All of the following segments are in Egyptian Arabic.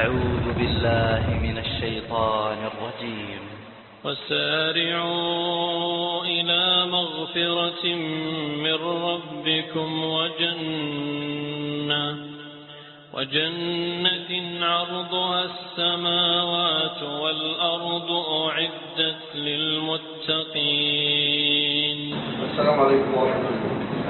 أعوذ بالله من الشيطان الرجيم وسارعوا إلى مغفرة من ربكم وجنة وجنة عرضها السماوات والأرض أعدت للمتقين السلام عليكم ورحمة الله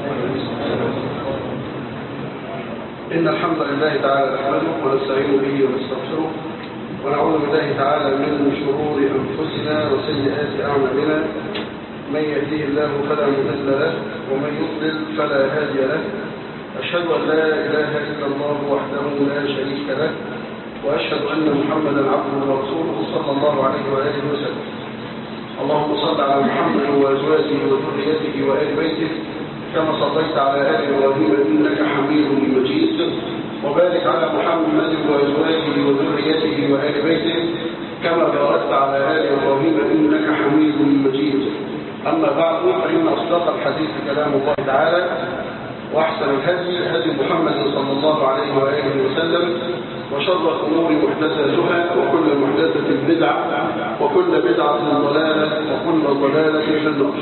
إن الحمد لله تعالى نحمده ونستعين به ونستغفره ونعوذ بالله تعالى من شرور أنفسنا وسيئات أعمالنا من يهديه الله فلا مضل له ومن يضلل فلا هادي له أشهد أن لا إله إلا الله وحده لا شريك له وأشهد أن محمدا عبده ورسوله صلى الله عليه وآله وسلم اللهم صل على محمد وأزواجه وذريته وآل بيته كما صليت على آل إبراهيم إنك حميد مجيد وبارك على محمد وأزواجه وذريته وآل بيته كما باركت على آل إبراهيم إنك حميد مجيد أما بعد فإن أصدق الحديث كلام الله تعالى وأحسن الهدي هدي محمد صلى الله عليه وآله وسلم وشر الأمور محدثاتها وكل محدثة بدعة وكل بدعة ضلالة وكل ضلالة في النار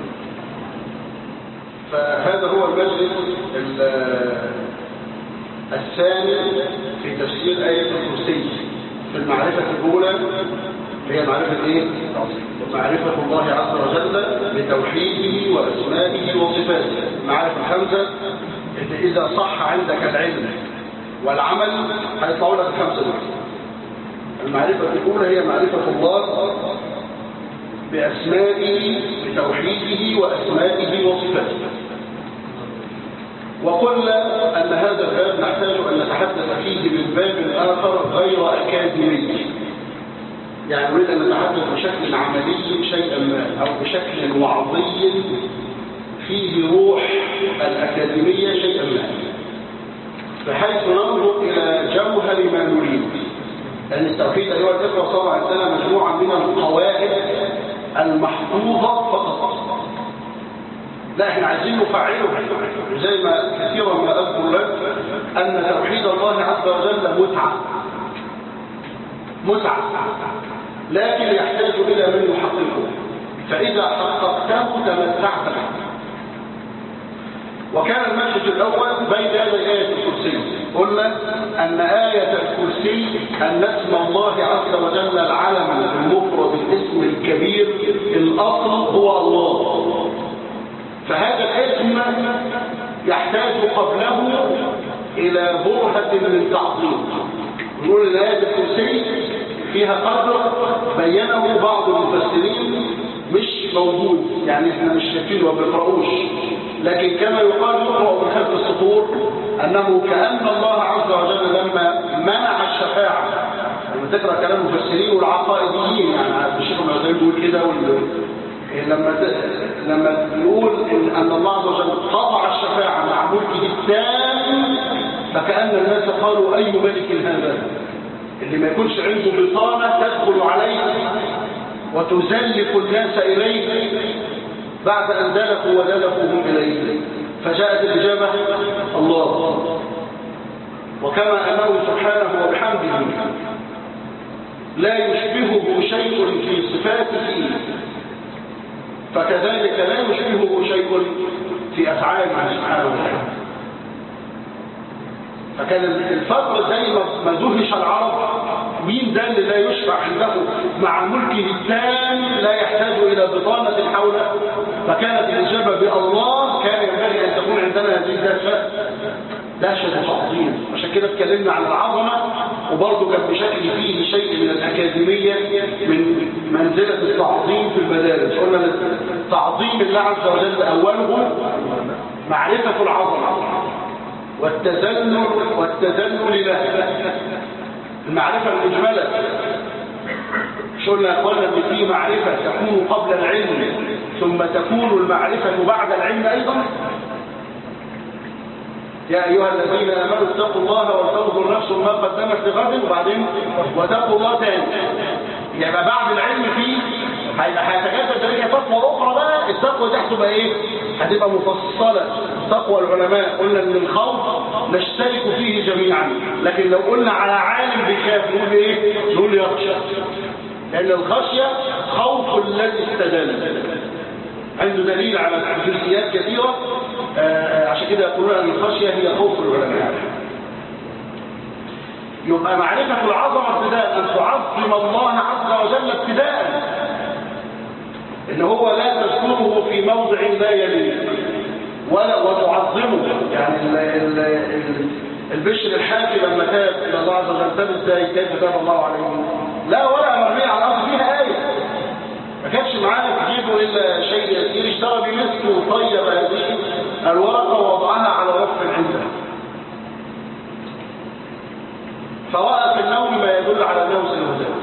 فهذا هو المجلس الثاني في تفسير آية الكرسي في المعرفة الأولى هي معرفة إيه؟ معرفة الله عز وجل بتوحيده وأسمائه وصفاته المعرفة الخمسة إن إذا صح عندك العلم والعمل هيطلعوا لك الخمسة دول المعرفة الأولى هي معرفة الله بأسمائه بتوحيده وأسمائه وصفاته وقلنا أن هذا الباب نحتاج أن نتحدث فيه من باب آخر غير أكاديمي يعني نريد أن نتحدث بشكل عملي شيئا ما أو بشكل وعظي فيه روح الأكاديمية شيئا ما بحيث ننظر إلى جوهر ما نريد لأن التوحيد أيها الإخوة صار عندنا مجموعة من القواعد المحفوظة فقط لا احنا عايزين نفعله زي ما كثيرا ما أذكر لك أن توحيد الله عز وجل متعة متعة لكن يحتاج إلى من يحققه فإذا حققته تمتعت به وكان المجلس الأول بين يدي آية الكرسي قلنا أن آية الكرسي أن اسم الله عز وجل العلم المفرد الاسم الكبير الأصل هو الله فهذا الاسم يحتاج قبله إلى برهة من تعظيم نقول أن آية الكرسي فيها قدر بينه بعض المفسرين مش موجود يعني احنا مش شايفينه وما بنقراوش لكن كما يقال يقرأ من خلف السطور أنه كأن الله عز وجل لما منع الشفاعة لما تقرأ كلام المفسرين والعقائديين يعني الشيخ ابن بيقول كده وال... لما ت... لما يقول إن, أن الله عز وجل قطع الشفاعة مع ملكه التام فكأن الناس قالوا أي ملك هذا اللي ما يكونش عنده بطانة تدخل عليه وتزلف الناس إليه بعد أن دلفوا ودلفوهم إليه فجاءت الإجابة الله وكما أنه سبحانه وبحمده لا يشبهه شيء في صفاته فكذلك لا يشبهه شيء في أفعاله سبحانه وتعالى فكان الفضل زي ما دهش العرب مين ده اللي لا يشفع عنده مع ملكه التام لا يحتاج إلى بطانة حوله فكانت الإجابة بالله كان ينبغي أن تكون عندنا هذه الدهشة دهشة تعظيم عشان كده اتكلمنا عن العظمة وبرضه كان بشكل فيه شيء من الأكاديمية من منزلة التعظيم في المدارس قلنا تعظيم الله عز وجل أوله معرفة العظمة والتذلل والتذلل له المعرفة المجملة مش قلنا يا اخوانا ان في معرفة تكون قبل العلم ثم تكون المعرفة بعد العلم ايضا يا ايها الذين امنوا اتقوا الله ولتنظر نفس ما قدمت لغد وبعدين واتقوا الله تاني يبقى بعد العلم فيه هيبقى هيتجدد ذلك تقوى اخرى بقى التقوى دي هتبقى ايه هتبقى مفصله تقوى العلماء قلنا ان الخوف نشترك فيه جميعا لكن لو قلنا على عالم بخاف نقول ايه نقول يخشى لان الخشيه خوف الذي استدل عنده دليل على جزئيات كثيره آه، عشان كده يقولون ان الخشيه هي خوف العلماء يبقى معرفة العظمة ابتداء أن تعظم الله عز وجل ابتداء إن هو لا تذكره في موضع لا يليق ولا وتعظمه يعني ال ال ال البشر الحافي لما تاب إلى الله عز وجل تاب ازاي كيف تاب الله عليه لا ولا مرمية على الأرض فيها آية ما كانش معاه في جيبه إلا شيء يسير اشترى بمثله وطيب هذه الورقة ووضعها على رف عنده فرأى في النوم ما يدل على أنه سيهدى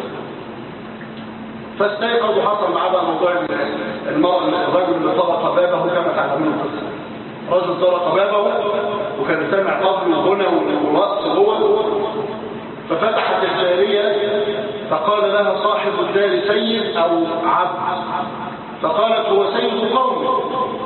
فاستيقظ وحصل معاه بقى موضوع المرأة الرجل اللي طرق بابه كما تعلمون القصة رجل طرق بابه وكان سامع طبل وغنى ورقص جوه ففتحت الجارية فقال لها صاحب الدار سيد أو عبد فقالت هو سيد قومه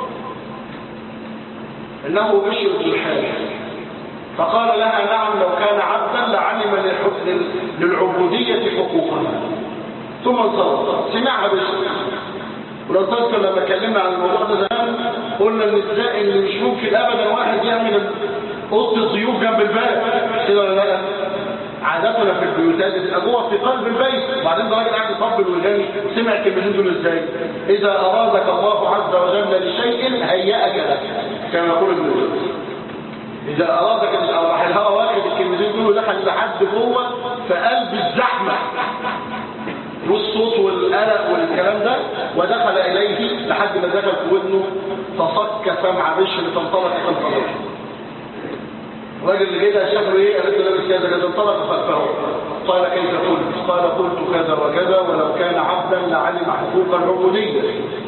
إنه بشر بن الحارث فقال لها نعم لو كان عبدا لعلم للح- لل- للعبودية حقوقها ثم انصرف سمعها بشر ولو تذكر لما اتكلمنا عن الموضوع ده زمان قلنا ان ازاي ان مش ممكن ابدا واحد يعمل اوضه الضيوف جنب الباب كده ولا لا عادتنا في البيوتات بتبقى جوه في قلب البيت وبعدين ده راجل قاعد يطبل ويغني سمع الكلمتين دول ازاي اذا ارادك الله عز وجل لشيء هيأك له كما يقول ابن الجوزي إذا أرادك أن راح الهواء واخد الكلمتين دول ودخل لحد جوه في قلب الزحمة والصوت والقلق والكلام ده ودخل إليه لحد ما دخل في ودنه فصك سمع بشر فانطلق خلفه الراجل اللي جه ده شافه ايه قالت له لابس كذا كذا انطلق خلفه قال كيف قلت قال قلت كذا وكذا ولو كان عبدا لعلم حقوق العبوديه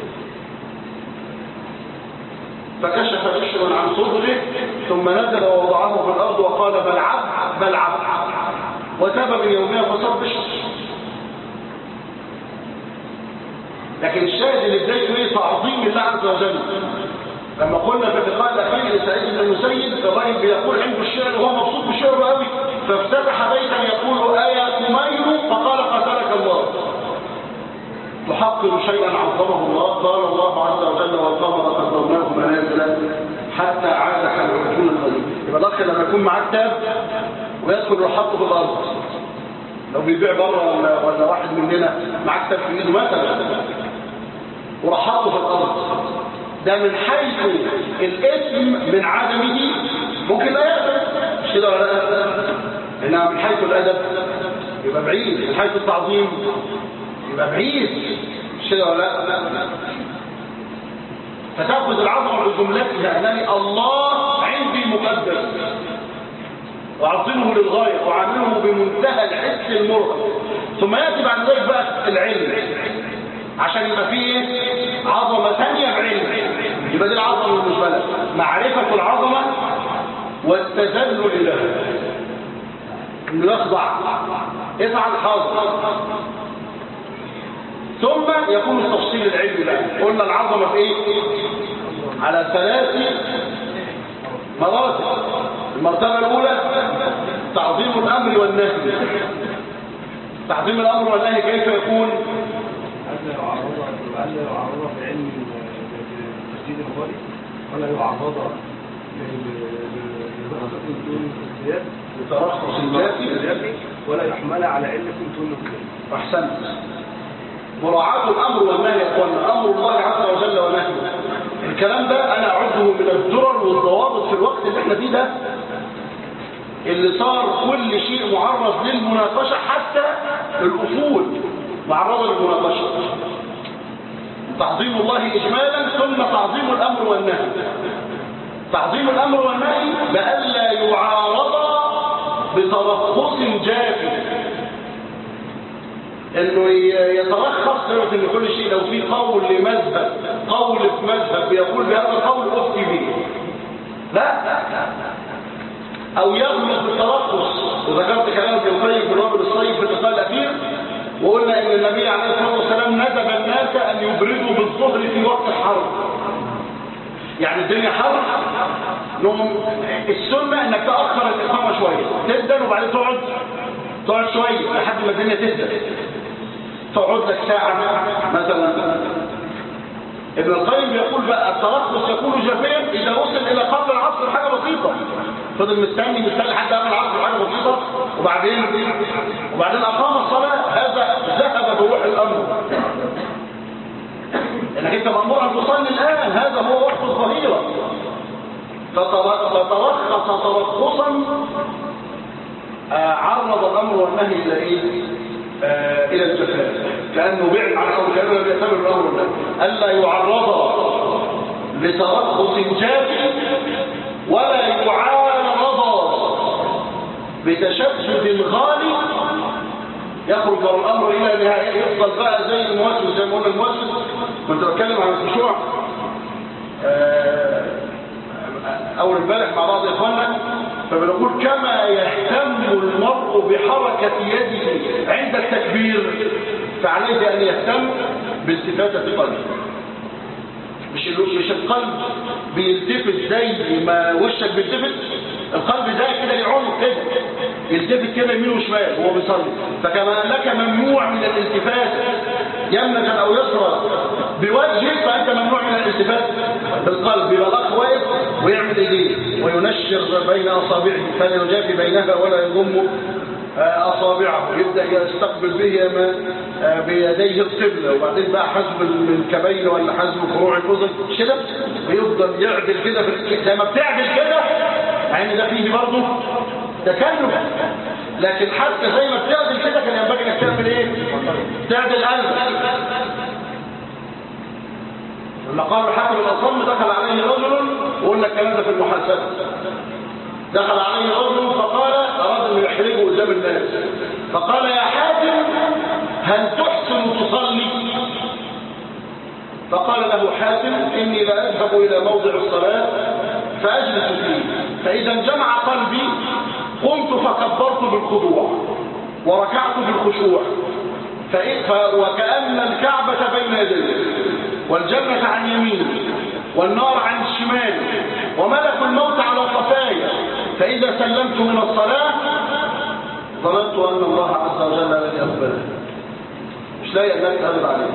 فكشف بشر عن صدره ثم نزل ووضعه في الأرض وقال بل عبد بل عبد وتاب من يومها فصار بشر لكن الشاهد اللي بدايته ايه تعظيم الله عز وجل لما قلنا في اللقاء الاخير لسعيد بن المسيب الراجل بيقول عنده الشعر وهو مبسوط بشعره قوي فافتتح بيتا يقول آية تمير فقال قتلك الله تحقر شيئا عظمه الله قال الله عز وجل والقمر قدرناه منازل حتى عاد كالعرجون القديم يبقى الاخ لما يكون معاه كتاب ويدخل يروح حاطه في الارض لو بيبيع بره ولا ولا واحد مننا معاه كتاب في ايده مثلا وراح حاطه في الارض ده من حيث الاسم من عدمه ممكن لا يأذن مش كده ولا لا انما من حيث الادب يبقى بعيد من حيث التعظيم يبقى بعيد مش كده ولا لا فتأخذ العظمة بجملتها أنني الله عندي مقدس وأعظمه للغاية وأعامله بمنتهى الحس المرهق ثم يأتي بعد ذلك بقى العلم عشان يبقى فيه إيه؟ عظمة ثانية بعلم يبقى دي العظمة بالنسبة لك معرفة العظمة والتذلل لها انه يخضع افعل حاضر ثم يكون التفصيل العلمي بقى قلنا العظمه في ايه على ثلاث مراتب المرتبه الاولى تعظيم الامر والنهي تعظيم الامر والنهي كيف يكون هل يعرض هل يعرض في علم تسديد الغالي ولا يعرض لدراسة دون الزياد بترخص الذاتي ولا يحمل على علة دون الكلام احسنت مراعاة الأمر والنهي يا أخوانا أمر الله عز وجل ونهيه الكلام ده أنا أعده من الدرر والضوابط في الوقت اللي احنا فيه ده اللي صار كل شيء معرض للمناقشة حتى الأصول معرضة للمناقشة تعظيم الله إجمالا ثم تعظيم الأمر والنهي تعظيم الأمر والنهي بألا يعارض بترخص جاف انه يترخص لغه ان كل شيء لو في قول لمذهب قول في مذهب بيقول بهذا القول افتي به لا او يغلط بالترخص وذكرت كلام ابن القيم في الوابل الصيف في اللقاء الاخير وقلنا ان النبي عليه الصلاه والسلام ندب الناس ان يبردوا بالظهر في وقت الحرب يعني الدنيا حر نقوم السنة انك تأخر الإقامة شوية تبدأ وبعدين تقعد تقعد شوية لحد ما الدنيا تبدأ تقعد لك ساعة مثلا ابن القيم بيقول بقى الترخص يكون جافيا إذا وصل إلى قبل العصر حاجة بسيطة فضل مستني مستني حتى قبل العصر حاجة بسيطة وبعدين وبعدين أقام الصلاة هذا ذهب بروح الأمر انك انت مأمور ان تصلي الآن هذا هو وقت الظهيرة فتر- فترخص ترخصا آه، عرض الأمر والنهي إلى إيه؟ آه، إلى الجفاف كأنه بعد عن أمر كأنه لم يعتبر الأمر والنهي ألا يعرض لترخص جاف ولا يعارض بتشدد غالي يخرج له الامر الى نهايه يفضل بقى زي الموسوس زي ما قلنا الموسوس كنت بتكلم عن الخشوع آه، اول امبارح مع بعض اخواننا فبنقول كما يهتم المرء بحركه يده عند التكبير فعليه ان يهتم بالتفاته قلبه مش ال- مش القلب بيلتفت زي ما وشك بيلتفت القلب زي كده يعوم كده يلتفت كده يمين وشمال وهو بيصلي فكما انك ممنوع من الالتفات يمنة او يسرى بوجهك فانت ممنوع من الالتفات بالقلب يبقى الاخ واقف ويعمل ايديه وينشر بين اصابعه فلا يجافي بينها ولا يضم أصابعه يبدأ يستقبل بهما آه، بيديه القبلة وبعدين بقى حزم الكبين ولا حزم فروع الأذن مش كده ويفضل يعدل كده في الك- زي ما بتعدل كده يعني ده فيه برضه تكلف لكن حتى زي ما بتعدل كده كان ينبغي انك تعمل ايه؟ تعدل قلبك لما قالوا الحاكم الأصم دخل عليه رجل وقلنا الكلام ده في المحاسبة دخل عليه رجل فقال أراد أن يحرجه قدام الناس فقال يا حاتم هل تحسن تصلي فقال له حاتم إني لا أذهب إلى موضع الصلاة فأجلس فيه فإذا انجمع قلبي قمت فكبرت بالخضوع وركعت بالخشوع فإ- ف- وكأن الكعبة بين يدي والجنة عن يميني والنار عن الشمال وملك الموت على قفايا فإذا سلمت من الصلاة ظننت أن الله عز وجل لن يقبله مش لاقي أنك تغلب عليه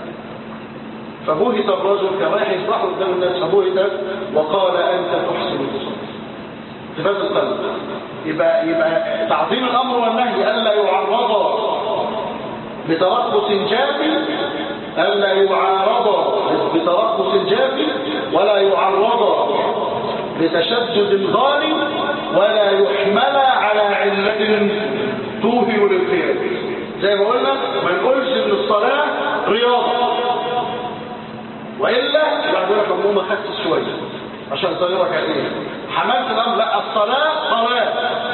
فبهت الرجل كان رايح يصبح قدام الناس فبهت وقال أنت تحسن الصلاة صفات القلب يبقى يبقى تعظيم الأمر والنهي ألا يعرض بترخص جافي ألا يعارض بترخص جافي ولا يعرض بتشدد غالي ولا يحمل على علة توهن للقيام زي ما قلنا ما نقولش ان الصلاة رياضة وإلا بعد ذلك أمومة خس شوية عشان تصلي ركعتين حملت الأمر لا الصلاة صلاة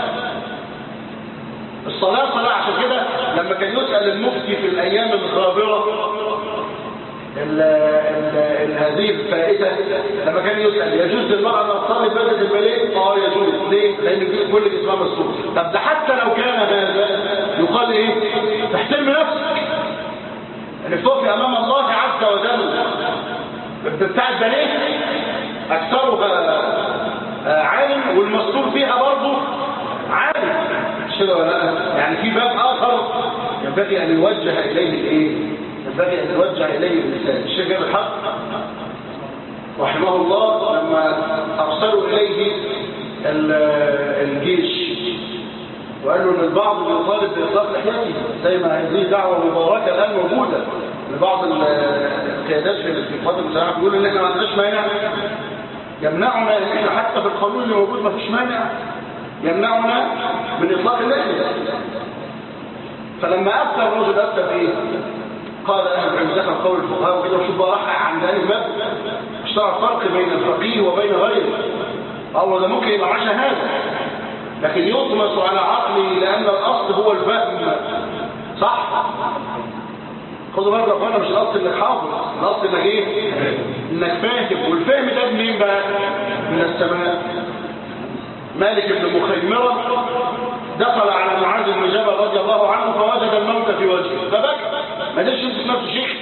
الصلاة صلاة عشان كده لما كان يسأل المفتي في الأيام الغابرة ال ال ال هذه الفائدة لما كان يسأل يجوز للمرأة أن تصلي بدل البليل؟ اه يجوز ليه؟ لأن في كل جسمها مستور طب ده حتى لو كان هذا يقال إيه؟ تحترم نفسك انك تقفي أمام الله عز وجل بتاع البليل أكثرها آه، عالم والمستور فيها برضه عالم مش كده ولا لا؟ يعني في باب آخر ينبغي أن يوجه إليه الإيه؟ ينبغي أن يوجه إليه الإنسان الشيخ جابر الحق رحمه الله لما أرسلوا إليه ال- الجيش وقالوا ان البعض بيطالب بإطلاق لحيته زي ما هذه دعوة مباركة الآن موجودة لبعض ال- القيادات في في القوات المسلحة بيقولوا ان احنا ما عندناش مانع يمنعنا ان احنا حتى في القانون اللي موجود ما فيش مانع يمنعنا من إطلاق اللحية فلما أفتى الرجل أفتى بإيه؟ قال أهل العلم دخل قول الفقهاء وكده وشوف بقى راح عند أهل الباب مش تعرف فرق بين الفقيه وبين غيره أو ده ممكن يبقى معاه شهادة لكن يطمس على عقلي لأن الأصل هو الفهم صح؟ خدوا بالك يا اخوانا مش الاصل انك حافظ الاصل انك ايه انك فاهم والفهم ده منين بقى من السماء مالك بن مخيمرة دخل على معاذ بن جبل رضي الله عنه فوجد الموت في وجهه فبكى ما قدرش يمسك نفسه شيخ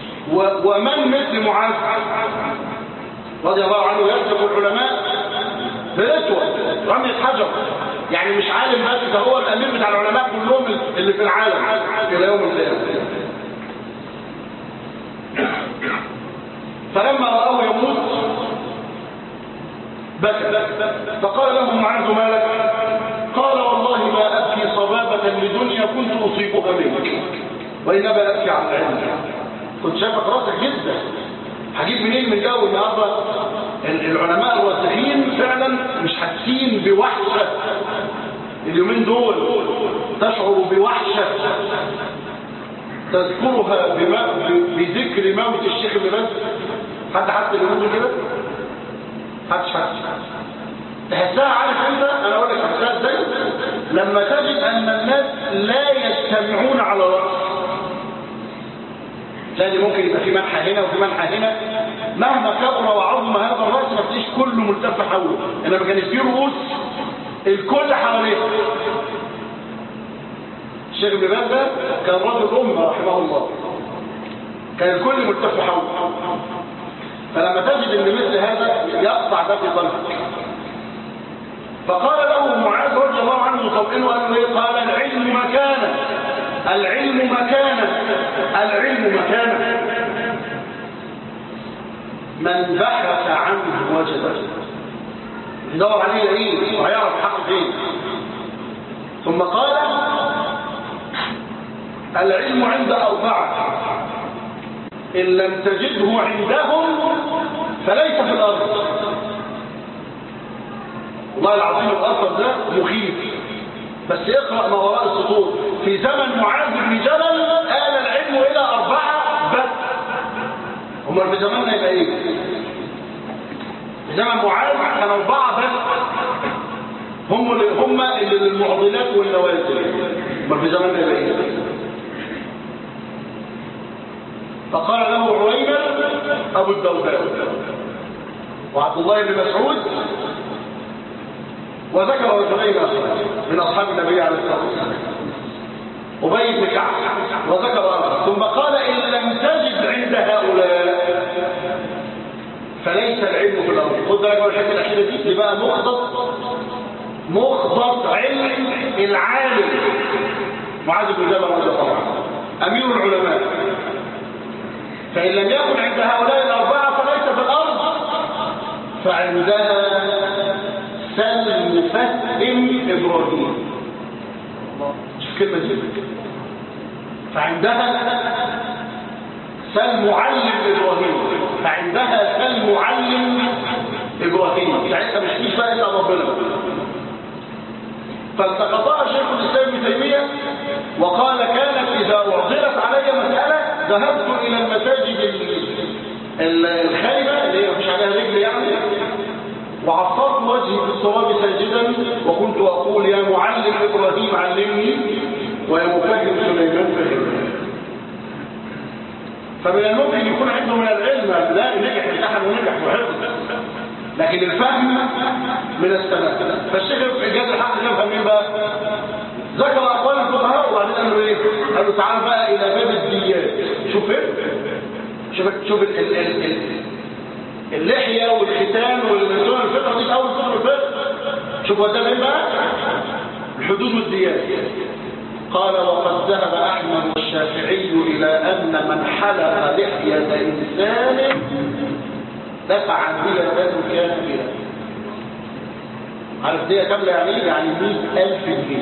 و- ومن مثل معاذ رضي الله عنه يسبق العلماء برتوة رمية حجر يعني مش عالم بس ده هو الامير بتاع العلماء كلهم اللي في العالم الى يوم القيامه فلما رأوه يموت بكى فقال له معاذ ما لك قال والله ما أبكي صبابة لدنيا كنت أصيبها منك وإنما أبكي على العلم كنت شايفك راسك جدا هجيب منين من جو النهارده العلماء الراسخين فعلا مش حاسين بوحشة اليومين دول تشعر بوحشة تذكرها بما بذكر موت الشيخ ابن باز حد حس اليومين دول كده حدش حس تحسها عارف انت انا اقول لك تحسها ازاي لما تجد ان الناس لا يجتمعون على راس تلاقي ممكن يبقى في منحى هنا وفي منحى هنا مهما كبر وعظم هذا الراس ما تلاقيش كله ملتف حوله انما كانت في رؤوس الكل حواليه الشيخ ابن باز ده كان رجل امه رحمه الله كان الكل ملتف حوله فلما تجد ان مثل هذا يقطع ده في قلبك فقال له معاذ رضي الله عنه مطمئنه قال له قال العلم مكانه العلم مكانه العلم مكانه من بحث عنه وجده يدور عليه يلاقيه وهيعرف حقه فين ثم قال العلم عند أربعة إن لم تجده عندهم فليس في الأرض والله العظيم الأثر ده مخيف بس اقرأ ما وراء السطور في زمن معاذ بن جبل آل العلم إلى أربعة بس هم في زماننا يبقى إيه في زمن معاذ كان أربعة بس هم اللي هم اللي للمعضلات والنوازل هم في زماننا يبقى إيه فقال له عويمر أبو الدرداء وعبد الله بن مسعود وذكر رجلين من أصحاب النبي عليه الصلاة والسلام أبي بن كعب وذكر آخر ثم قال إن لم تجد عند هؤلاء فليس العلم في الأرض خد بالك من الحته الأخيرة دي دي بقى مخضط مخضط علم العالم معاذ بن جبل رضي الله عنه أمير العلماء فإن لم يكن عند هؤلاء الأربعة فليس في الأرض فعندها سلم فهم إبراهيم شوف كلمة دي فعندها سل معلم إبراهيم فعندها سل معلم إبراهيم ساعتها مش فيش بقى إلا ربنا فالتقطها شيخ الإسلام ابن تيمية وقال كانت إذا عرضت علي مسألة ذهبت إلى المساجد الخالبة اللي هي مفيش عليها رجل يعني وعصرت وجهي في الصواب ساجدا وكنت أقول يا معلم إبراهيم علمني ويا مفهم سليمان فهمني فمن الممكن يكون عنده من العلم لا نجح امتحن ونجح وحفظ لكن الفهم من السماء فالشيخ جاد الحق يفهم مين بقى ذكر اقوال الفقهاء وبعدين قال له ايه قال له تعال بقى الى باب الديات شوف ايه شوف شوف ال ال ال ال اللحيه والختان والنسوان الفقه دي في اول كتب الفقه شوف هو ده ايه بقى الحدود والديات قال وقد ذهب احمد والشافعي الى ان من حلق لحيه انسان دفعا بلا ذات كان بلا عارف دي كامله يعني ايه يعني 100000 جنيه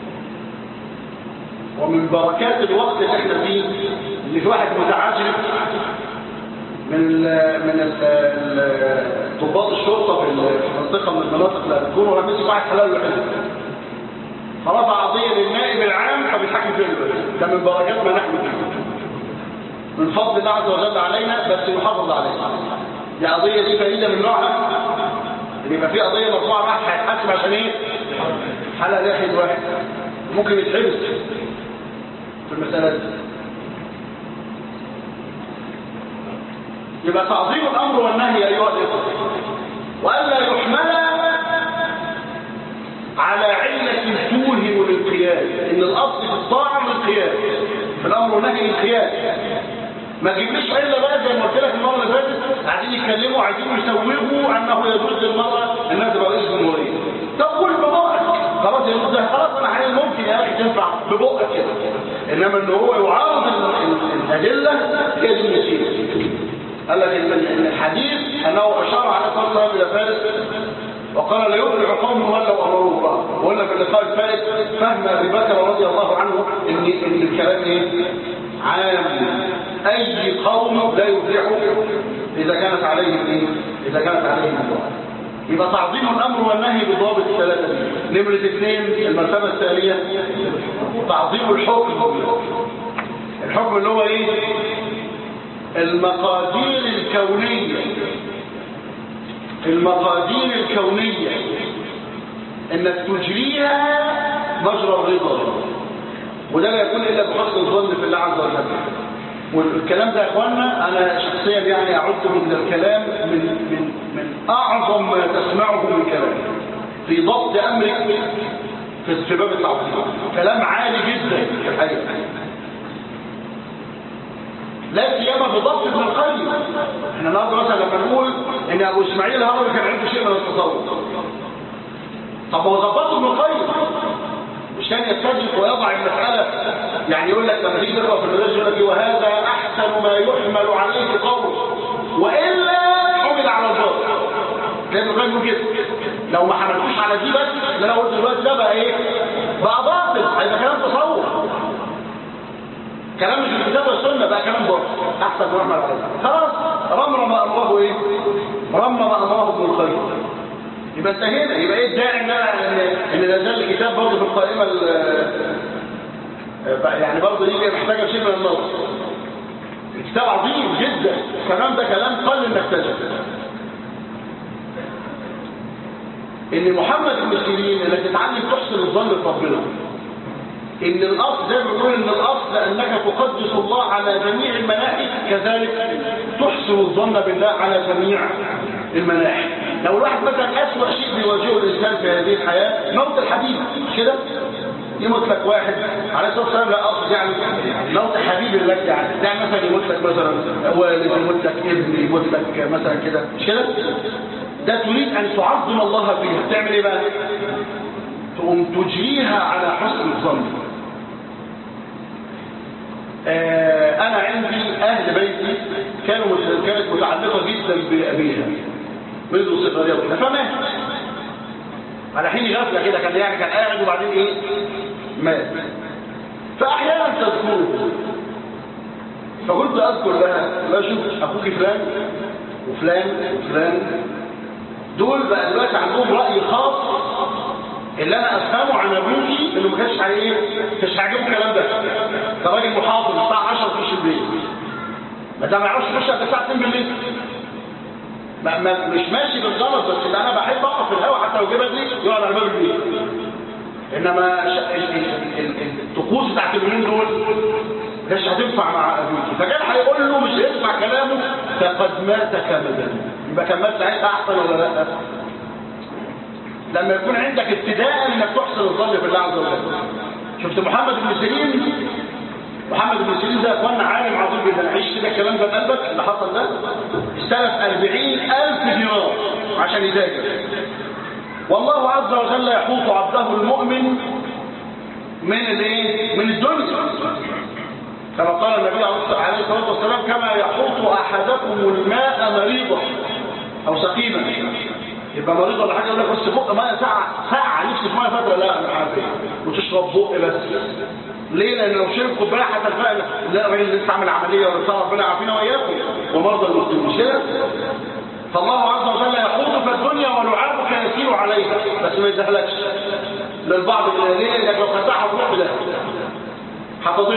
ومن بركات الوقت اللي احنا فيه اللي في واحد متعجب من ال من ال ضباط الشرطه في منطقه من المناطق اللي هتكون ولا مسك واحد حلال وحلال فرفع قضيه للنائب العام فبيتحكم فيه ده من بركات ما نحن فيه من فضل الله عز وجل علينا بس يحافظ علينا دي قضيه دي فريده من نوعها ان يبقى في قضيه مرفوعه واحد هيتحاسب عشان ايه حلقه لحيه واحد ممكن يتحبس في المساله دي يبقى تعظيم الامر والنهي ايها الاخوه والا يحمل على علة توهم للقياس ان الاصل في الطاعة للقياس في الامر والنهي للقياس ما تجيبليش علة بقى زي ما قلت لك المرة اللي فاتت عايزين يتكلموا عايزين يسوغوا انه يجوز للمراه انها تبقى رئيس جمهوريه طب قول ببقك خلاص يا ده خلاص انا حاليا ممكن يا اخي تنفع ببقك كده انما ان هو يعارض ال- ال- الادله هي دي المشكله قال لك ان إن الحديث انه اشار على الصلاه والسلام الى فارس وقال لا يفلح قوم ولوا امروا الله وقلنا في اللقاء الفائت فهم ابي بكر رضي الله عنه ان ان الكلام ايه عام اي قوم لا يفلحوا اذا كانت عليهم ايه اذا كانت عليهم الله يبقى تعظيم الامر والنهي بضوابط الثلاثه دي نمره اثنين المرتبه الثانيه تعظيم الحكم الحكم اللي هو ايه المقادير الكونيه المقادير الكونية انك تجريها مجرى الرضا وده لا يكون الا بحسن الظن في الله عز وجل والكلام ده يا اخوانا انا شخصيا يعني اعد من الكلام من من من اعظم ما تسمعه من كلام في ضبط امرك في في باب التعظيم كلام عالي جدا في الحقيقه لا سيما بضبط ابن القيم احنا النهارده مثلا لما نقول ان ابو اسماعيل الهروي كان عنده شيء من التصوف طب هو ظبطه ابن القيم مش كان يستدرك ويضع المساله يعني يقول لك لما تيجي تقرا في المدرسه يقول لك إيه، وهذا احسن ما يحمل عليه قول والا حمل على الباطل كان ابن القيم بيقول كده لو ما حملتوش على دي بس اللي انا قلت دلوقتي ده بقى ايه بقى باطل هيبقى كلام تصوف كلام مش في الكتاب والسنه بقى كلام باطل احسن ما احمل على ده خلاص رمى ما امره ايه رمى ما امره ابن القيم يبقى انتهينا يبقى ايه الداعي ان أنا- ان ان لا زال الكتاب برضه في القائمه ال- يعني برضه دي محتاجه شيء من النظر الكتاب عظيم جدا الكلام ده كلام قل انك تجد ان محمد بن سيرين انك تتعلم تحسن الظن بربنا ان الاصل زي ما بنقول ان الاصل انك تقدس الله على جميع المناحي كذلك تحسن الظن بالله على جميع المناحي لو الواحد مثلا اسوأ شيء بيواجهه الانسان في هذه الحياه موت الحبيب مش كده يموت لك واحد عليه الصلاه والسلام لا اقصد يعني موت حبيب لك يعني يعني مثلا يموت لك مثلا والد يموت لك ابن يموت لك مثلا كده مش كده ده تريد ان تعظم الله فيها تعمل ايه بقى تقوم تجريها على حسن الظن آه، انا عندي اهل بيتي كانوا كانت متعلقه جدا بابيها منذ صغرها فمات على حين غفله كده كان يعني كان قاعد وبعدين ايه مات فاحيانا تذكره فقلت اذكر لها لا شوف اخوك فلان وفلان وفلان دول بقى دلوقتي عندهم راي خاص اللي انا افهمه عن ابوكي انه ما كانش عليه ايه مش عاجبه الكلام ده ده راجل محافظ الساعه 10 تخش البيت ما ده ما يعرفش يخش على الساعه 2 بالليل ما ما مش ماشي بالغلط بس اللي انا بحب اقف في الهواء حتى لو جه بدري يقعد على باب البيت انما ش- ال- ال- ال- ال- الطقوس بتاعت اليومين دول مش هتنفع مع ابوكي فكان هيقول له مش هيسمع كلامه فقد مات كمدا يبقى كان مات ساعتها احسن ولا لا لما يكون عندك ابتداء انك تحسن الظن بالله عز وجل شفت محمد بن سيرين محمد بن سيرين ده يا اخوانا عالم عظيم جدا عيش كده الكلام ده بقلبك اللي حصل ده استلف 40000 دينار عشان يذاكر والله عز وجل يحوط عبده المؤمن من الايه من الدنيا كما قال النبي عليه الصلاه والسلام كما يحوط احدكم الماء مريضا او سقيما يبقى مريض ولا حاجه يقول لك بس بق ميه ساعه ساعه نفسي في ميه فتره لا انا عارف ايه وتشرب بق بس ليه لان لو شرب كوبايه حتى الفقر لا الراجل اللي لسه عامل عمليه ولا بتاع ربنا يعافينا واياكم ومرضى المسلمين مش كده فالله عز وجل يحوط في الدنيا ولعابك يسير عليها بس ما يزهلكش للبعض ليه لانك لو خدتها هتروح بده هتضل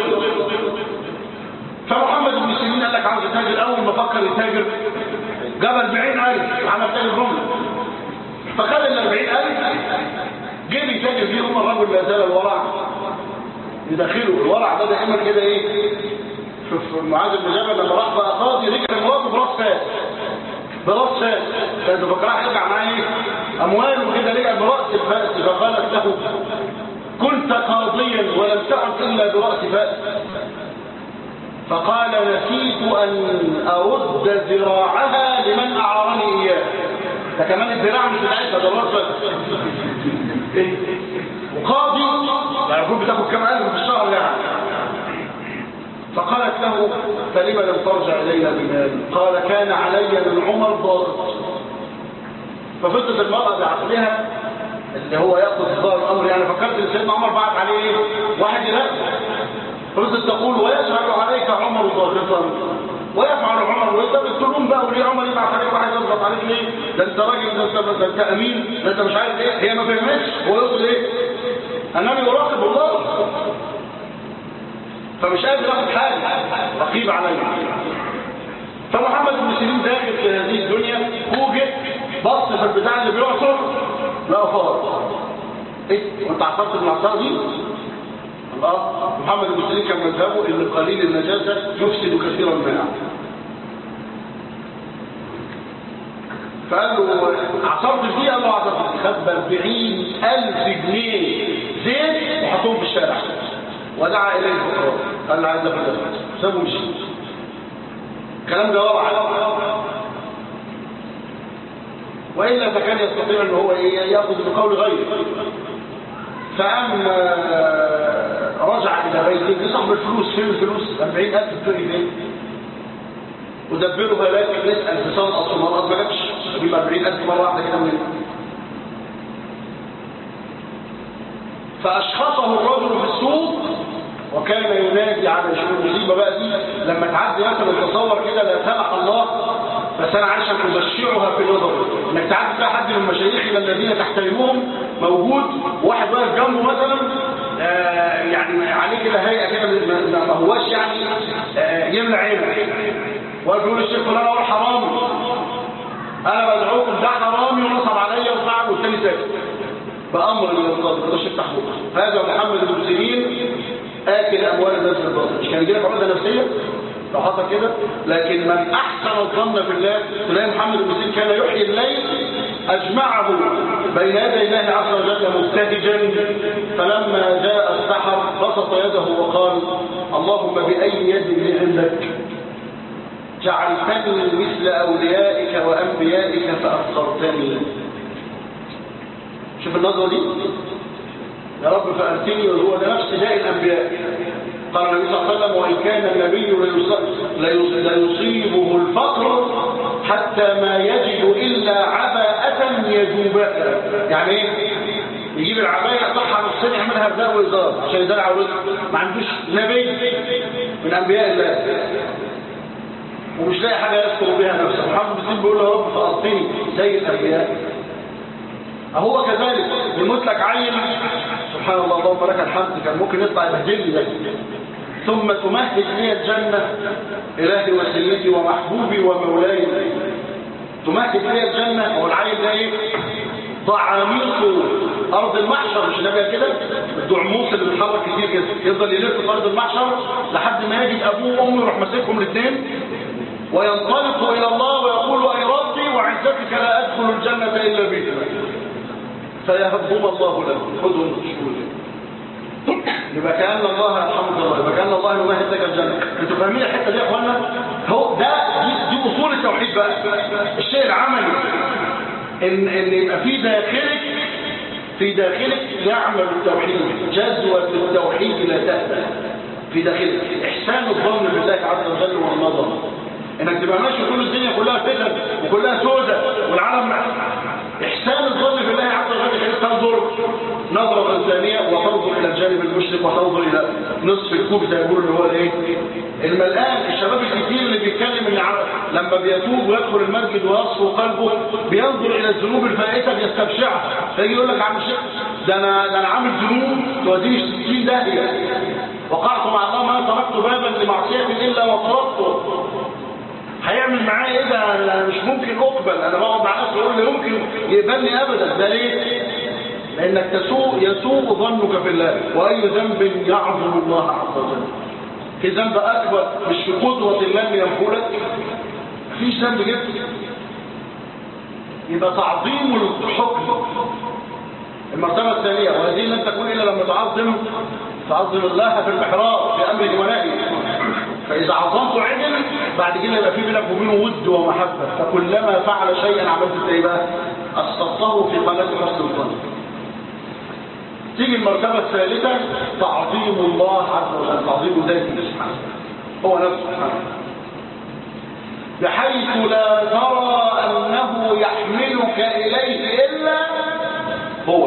فمحمد بن سيرين قال لك عاوز يتاجر اول ما فكر يتاجر جاب 40000 عمل تاجر رمل فخد ال 40000 جه بيتاجر فيهم الرجل لا زال الورع يدخله الورع ده دايما كده ايه شوف معاذ بن جبل لما راح بقى قاضي رجع مراته براس فاس براس فاس كان فكرها هيرجع معاه ايه امواله كده رجع براس الفاس فقالت له كنت قاضيا ولم تعد الا براس فاس فقال نسيت أن أرد ذراعها لمن أعارني إياه ده كمان الذراع مش بتاعتها ده الوصف إيه؟ وقاضي يعني يكون بتاخد كام ألف في الشهر يعني فقالت له فلما لم ترجع إلينا بمال قال كان علي من عمر ضاغط ففضلت المرأة بعقلها اللي هو يأخذ ظاهر الأمر يعني فكرت ان سيدنا عمر بعت عليه ايه؟ واحد يراقب فضلت تقول ويشهد عليك عمر ضاغطا ويفعل عمر ويضرب قلت لهم بقى وليه عمر يبعت عليك واحد يضغط عليك ليه؟ ده انت راجل ده انت ده انت امين ده انت مش عارف ايه هي ما فهمتش هو يقصد ايه؟ انني اراقب الله فمش قادر اخد حاجه رقيب عليا فمحمد بن سيرين داخل في هذه الدنيا فوجئ بص في البتاع اللي بيعصر لا فار ايه وانت عصرت المعصره دي الله محمد بن سيرين كان مذهبه ان قليل النجاسه يفسد كثيرا الماء فقال له عصرت دي قال له عصرت دي خد ب 40000 جنيه زيت وحطهم في الشارع ودعا اليه الفقراء قال له عايز اخد سابه مشي الكلام ده وضع وإلا فكان يستطيع أن هو يأخذ بقول غيره فأم رجع إلى بيته صاحب الفلوس فين الفلوس 40000 الدنيا فين ودبرها لك نسأل في صوت أصل مرات ما جابش يبقى 40000 مرة واحدة كده من فأشخصه الرجل في السوق وكان ينادي على شو المصيبة بقى دي لما تعدي مثلا تصور كده لا سمح الله بس انا عشان ابشعها في نظري انك تعدي بقى حد من مشايخنا الذين تحترمهم موجود واحد واقف جنبه مثلا آه يعني عليه كده هيئه كده ما هواش يعني آه يملى عينه واقف يقول الشيخ فلان هو حرامي انا بدعوكم ده حرامي ونصب عليا وفعل والتاني ساكت بامر من الله ما تقدرش تفتح بقك هذا محمد بن سيرين آكل أموال الناس بالباطل مش كان يجي لك عقدة نفسية لو حصل كده لكن من أحسن الظن في الله تلاقي محمد بن سيرين كان يحيي الليل أجمعه بين يدي الله عز وجل مبتهجا فلما جاء السحر بسط يده وقال اللهم بأي يد لي عندك جعلتني مثل أوليائك وأنبيائك فأفقرتني شوف النظرة دي يا رب فأرتني وهو ده نفس داء الأنبياء قال النبي صلى الله عليه وسلم وإن كان النبي ليصيبه الفقر حتى ما يجد إلا عباءة يجوبها يعني ايه يجيب العباية يقطعها نصين يعملها رداء وإزار عشان يدار عورته ما عندوش نبي من أنبياء الله ومش لاقي حاجة يذكر بها نفسه محمد بن بيقول له يا رب فأرتني زي الأنبياء هو كذلك يموت لك عين سبحان الله اللهم لك الحمد كان ممكن يطلع يبهدلني ده ثم تمهد لي الجنة إلهي وسيدي ومحبوبي ومولاي تمهد لي الجنة هو العين ده ايه ضعاميق أرض المحشر مش نبقى كده الدعموس اللي بيتحرك كتير كده يفضل يلف في أرض المحشر لحد ما يجد أبوه وأمه يروح ماسكهم الاثنين وينطلق إلى الله ويقول أي ربي وعزتك لا أدخل الجنة إلا بك فيهبهم الله له خذهم شهود يبقى كأن الله الحمد لله يبقى كأن الله يمهد لك الجنة انتوا فاهمين الحتة دي يا اخوانا هو ده دي, دي اصول التوحيد بقى الشيء العملي ان ان يبقى في داخلك في داخلك يعمل التوحيد جدوى التوحيد لا تهدى في داخلك احسان الظن بالله عز وجل والنظر انك تبقى ماشي كل الدنيا كلها فتن وكلها سودة والعالم احسان الظن بالله عز وجل كيف تنظر نظرة ثانية وتنظر الى الجانب المشرق وتنظر الى نصف الكوب زي يقول اللي هو الايه الملآن الشباب الكتير اللي بيتكلم اللي عارف لما بيتوب ويدخل المسجد ويصفو قلبه بينظر الى الذنوب الفائته بيستبشعها فيجي يقول لك يا عم الشيخ ده انا ده انا عامل ذنوب توديني 60 داهيه وقعت مع الله ما تركت بابا لمعصيه الا وطرقته هيعمل معايا ايه ده انا مش ممكن اقبل انا بقعد مع نفسي اقول له يمكن يقبلني ابدا ده ليه لانك تسوء يسوء ظنك في الله واي ذنب يعظم الله عز وجل في ذنب اكبر مش في قدره الله ان ينفولك مفيش ذنب جدا يبقى تعظيم الحكم المرتبه الثانيه وهذه لن تكون الا لما تعظم تعظم الله في المحراب في امره ونهيه فإذا عظمته عدل بعد كده يبقى في بينك وبينه ود ومحبة فكلما فعل شيئا عملت ايه بقى؟ أسقطته في قناة حسن الظن تيجي المرتبة الثالثة تعظيم الله عز وجل تعظيم ذاته سبحانه هو نفسه سبحانه بحيث لا ترى أنه يحملك إليه إلا هو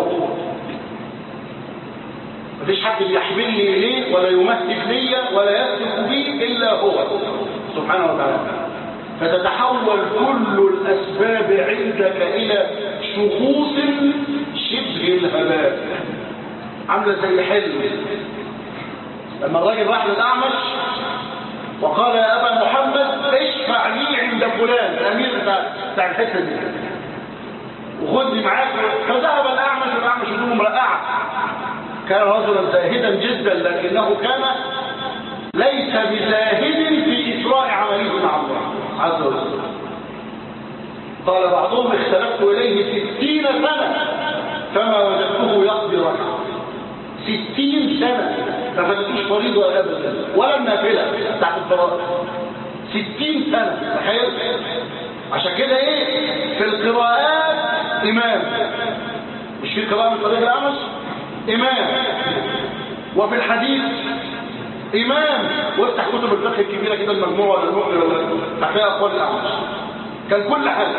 مفيش حد بيحملني إليه ولا يمهد لي ولا يسلك بي إلا هو سبحانه وتعالى فتتحول كل الأسباب عندك إلى شخوص شبه الهباء عاملة زي حلم لما الراجل راح للأعمش وقال يا أبا محمد اشفع لي عند فلان الأمير بتاع بتاع الحتة دي وخدني معاك فذهب الأعمش والأعمش هدومه مرقعة كان رجلا زاهدا جدا لكنه كان ليس بزاهد في إسراء عمله مع الله عز وجل قال بعضهم اختلفت إليه ستين سنة فما وجدته يقضي ركعة ستين سنة ما فاتتوش فريض ولا أبدا ولا النافلة بتاعت الفرائض ستين سنة تخيل عشان كده ايه في القراءات إمام مش في قراءة من طريق الأمس إمام وفي الحديث إمام وافتح كتب الفقه الكبيرة كده المجموعة ولا المؤمن ولا تحقيق أقوال الأعمش كان كل حاجة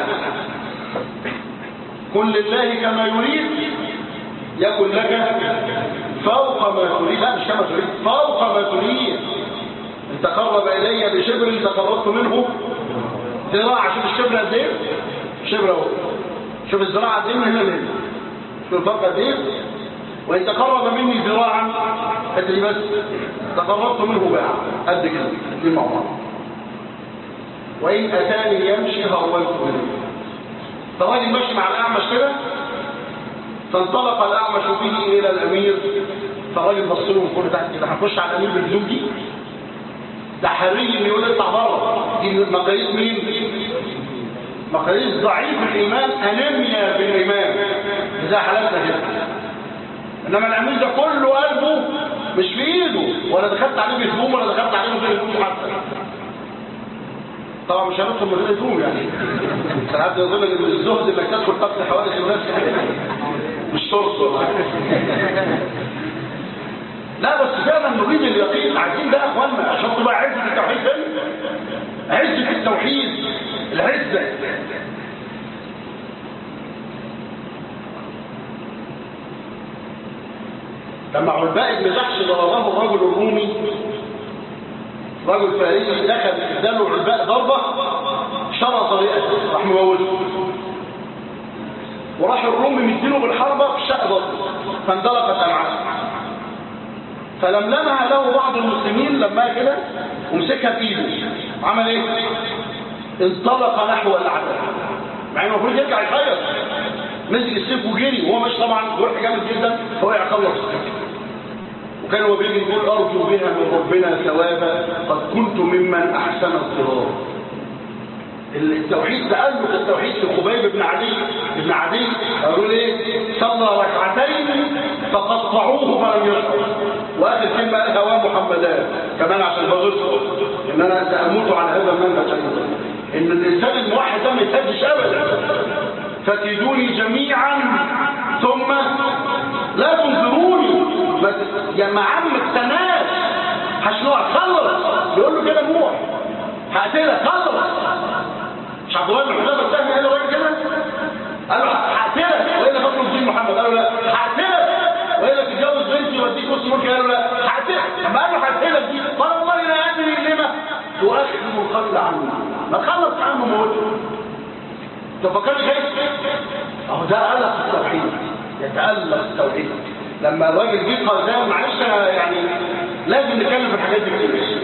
كن لله كما يريد يكن لك فوق ما تريد لا مش كما تريد فوق ما تريد ان تقرب الي بشبر تقربت منه ذراع شوف الشبر قد ايه شبر اهو شوف الزراعه قد ايه من هنا لهنا شوف الفرق قد ايه وان تقرب مني ذراعا ادري بس تقربت منه باع قد كده دي مع بعض وان اتاني يمشي هرولت منه فالراجل ماشي مع الاعمش كده فانطلق الأعمش به إلى الأمير فالراجل بص له من فوق تحت كده هنخش على الأمير بالهدوم دي ده حري اللي يقول اطلع بره دي مقاييس مين؟ مقاييس ضعيف الإيمان أنيميا بالإيمان زي حالاتنا كده إنما الأمير ده كله قلبه مش في إيده ولا دخلت عليه بهدوم ولا دخلت عليه من غير هدوم حتى طبعا مش هندخل من غير هدوم يعني ساعات يظن ان الزهد انك تدخل تقضي حوادث الناس مش شرط والله. لا بس فعلا نريد اليقين عايزين ده يا اخوانا عشان تبقى عزة التوحيد فين عزة التوحيد العزة لما علباء بن جحش ضربه الرجل الرومي رجل فارسي دخل اداله علباء ضربه شرط رئته راح مموته وراح الروم مدينه بالحربة في شق بطنه فاندلقت امعاء فلملمها له بعض المسلمين لما كده ومسكها بايده عمل ايه انطلق نحو الاعداء مع انه المفروض يرجع يخيط مسك السيف وجري وهو مش طبعا جرح جامد جدا فهو يعقلص وكان هو بيجي يقول ارجو بها من ربنا ثوابا قد كنت ممن احسن الصراط التوحيد تألق التوحيد في خبيب بن عدي بن عدي قالوا ايه صلى ركعتين فقطعوه فلم يشعر واخر كلمه قالها هو محمدان كمان عشان بغصه ان انا ساموت على هذا المنهج ايضا ان الانسان الموحد ده ما يسدش ابدا فكيدوني جميعا ثم لا تنظروني بس يا معم التناس هشنوع خلص بيقول له كده نوح هقتلك خلص مش عبد الله بن حذافه السهمي قال له راجل كده قال له هقتلك والا فاكره الدين محمد قال له لا هقتلك والا تتجوز بنتي واديك نص ملك قال له لا هقتلك اما قال له هقتلك دي قال والله لا ادري لما تؤخر القتل عنه ما خلص عنه موته انت فكرت خايف اهو ده قلق التوحيد يتألق التوحيد لما الراجل جه قال ده معلش أنا يعني لازم نتكلم في الحاجات دي كتير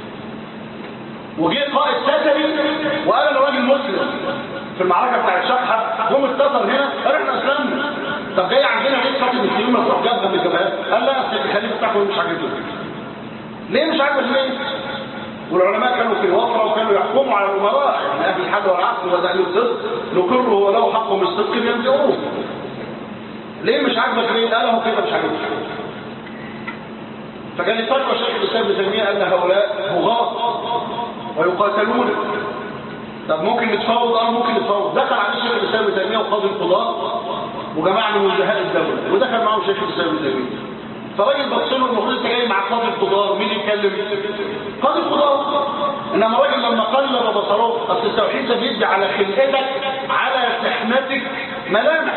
وجه قائد تتري وقال انا راجل مسلم في المعركه بتاعت شقحه جم التتر هنا قال احنا اسلمنا طب جاي عندنا ليه قاتل المسلمين ما تروح جابها من الجبهات قال لا اصل الخليفه بتاعكم مش عاجبني ليه مش عاجبك ليه والعلماء كانوا في وفره وكانوا يحكموا على الامراء يعني اهل الحل والعقل وذهل الصدق نقره ولو حقهم الصدق ينزعوه ليه مش عاجبك ليه قال هو كده مش عاجبك فكان فتوى شيخ الاسلام ابن تيميه ان هؤلاء بغاة ويقاتلون طب ممكن نتفاوض اه ممكن نتفاوض دخل عليه شيخ الاسلام ابن تيميه وقاضي القضاء وجماعه من وجهاء الدوله ودخل معهم شيخ الاسلام ابن تيميه فراجل بص له المفروض انت جاي مع قاضي القضاء مين يتكلم قاضي القضاء انما الراجل لما قلب بصره اصل التوحيد ده بيدي على خلقتك على سحنتك ملامح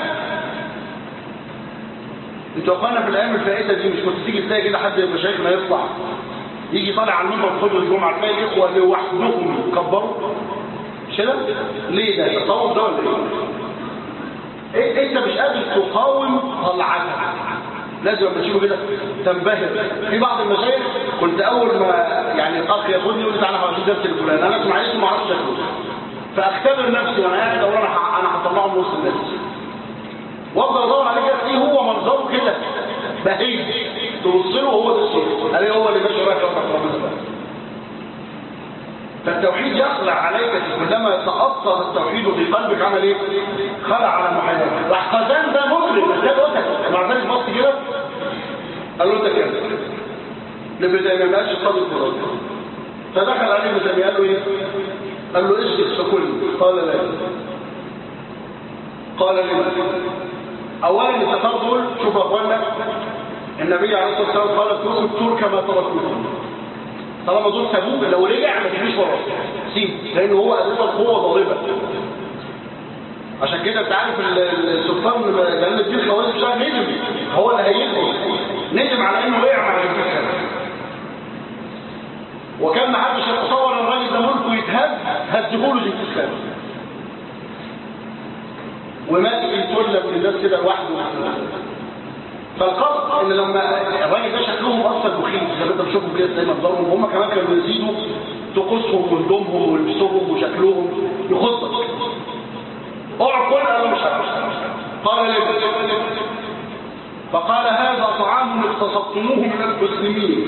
انتوا اخوانا في الايام الفائته دي مش كنت تيجي تلاقي كده حد من مشايخنا يطلع يجي طالع على المنبر خطبه الجمعه تلاقي الاخوه لوحدهم يكبروا مش كده ليه ده التصوف ده ولا ايه إيه؟ انت مش قادر تقاوم طلعتها لازم لما تشوفه كده تنبهر في بعض المشايخ كنت اول ما يعني الاخ ياخدني يقول لي تعالى هوريك درس الفلاني انا اسمع اسمه ما اعرفش شكله فاختبر نفسي وانا قاعد اقول انا ه- انا هطلعه من وسط الناس وافضل ادور عليه كده ايه هو منظره كده بهيج تبص له هو ده الشيخ الاقي هو اللي ماشي رايح ربنا ربنا فالتوحيد يخلع عليك كلما تأثر التوحيد في قلبك عمل ايه؟ خلع على محيطك راح قزان ده مجرم بس ده قلتك مع ذلك بص كده قال له انت كده لابن تيميه ما قالش قاضي القضاء فدخل عليه ابن تيميه قال له ايه؟ قال له اسكت فكل قال لا قال لما اولا التفاضل دول شوف يا اخوانا النبي عليه الصلاه والسلام قال اتركوا الترك ما تركوهم طالما دول سابوه لو رجع ما تجريش وراه سيب لان هو اساسا قوه ضاربه عشان كده انت عارف ال- ال- السلطان جلال الدين خوارج شاه ندم هو اللي هيجي ندم على انه وقع مع الفكره وكان ما حدش يتصور ان الراجل ده ملكه يتهز هزهوله جنكيز خان ومات في سلة من الناس كده لوحده فالقصد ان لما الراجل ده شكلهم اصلا مخيف زي ما انت بتشوفهم كده زي منظرهم هم كمان كانوا يزيدوا طقوسهم وهدومهم ولبسهم وشكلهم يخصك اقعد كل انا مش عارف قال لي فقال هذا طعام اغتصبتموه من المسلمين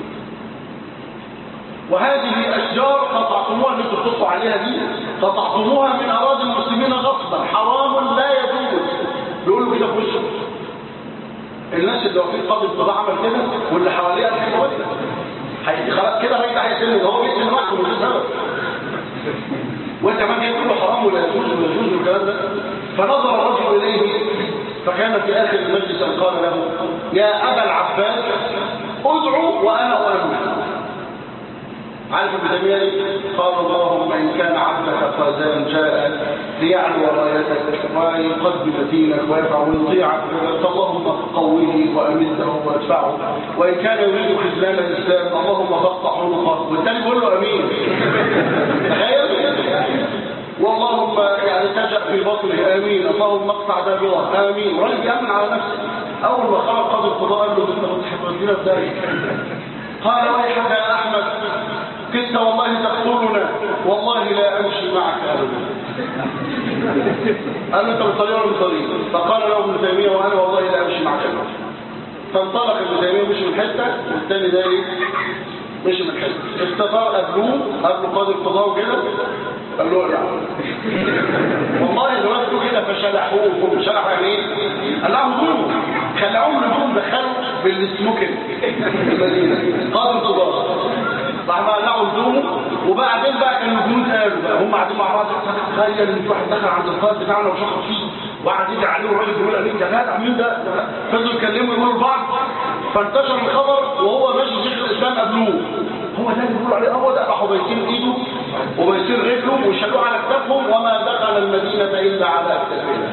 وهذه اشجار قطعتموها اللي انتوا بتطلعوا عليها دي قطعتموها من اراضي المسلمين غصبا حرام لا يجوز بيقولوا كده في وشه الناس اللي واقفين قاضي الطباعه عمل كده واللي حواليه قال كده هيدي خلاص كده الراجل ده هيسلم ده هو بيسلم معكم مش سبب وانت كمان جاي تقول له حرام ولا يجوز ولا يجوز والكلام ده فنظر الرجل اليه فكان في اخر المجلس ان قال له يا ابا العباس ادعو وانا اؤمن عارف ابن تيميه إيه؟ قال اللهم ان كان عبدك قازان جاء ليعلو رايتك ويقدم دينك ويفعل ويطيعك فاللهم قويه وامده وادفعه وان كان يريد خذلان الاسلام اللهم فاقطع عنقه والتاني بيقول له امين تخيل واللهم يعني تجأ في بطنه امين اللهم اقطع دابره امين راجل يامن على نفسه اول ما خرج قاضي القضاء قال له انت بتحب لنا ازاي قال ويحك يا احمد كنت والله تقتلنا والله لا امشي معك ابدا قال له انت بطريق ولا بطريق فقال له ابن تيميه وانا والله لا امشي معك ابدا فانطلق ابن تيميه مشي من حته والثاني ده ايه مشي من حته استطاع قبلوه قبل قاضي القضاء وكده قال له ارجع والله الواد كده فشلحوه شلحوا يعني ايه؟ قلعوا هدومه خلعوهم هدوم دخلوا بالسموكن المدينه قاضي القضاء راح بقى قلعوا هدومه وبعدين بقى كانوا الجنود قالوا بقى هم قاعدين مع بعض تخيل ان في واحد دخل عند القائد بتاعنا وشخص فيه وقعد يدعي عليه والراجل بيقول عليه ده جدع مين ده؟ فضلوا يتكلموا يقولوا لبعض فانتشر الخبر وهو ماشي شيخ الاسلام قابلوه هو ده اللي بيقولوا عليه هو ده راحوا بايسين ايده وبايسين رجله وشالوه على كتافهم وما دخل المدينه الا على كتافهم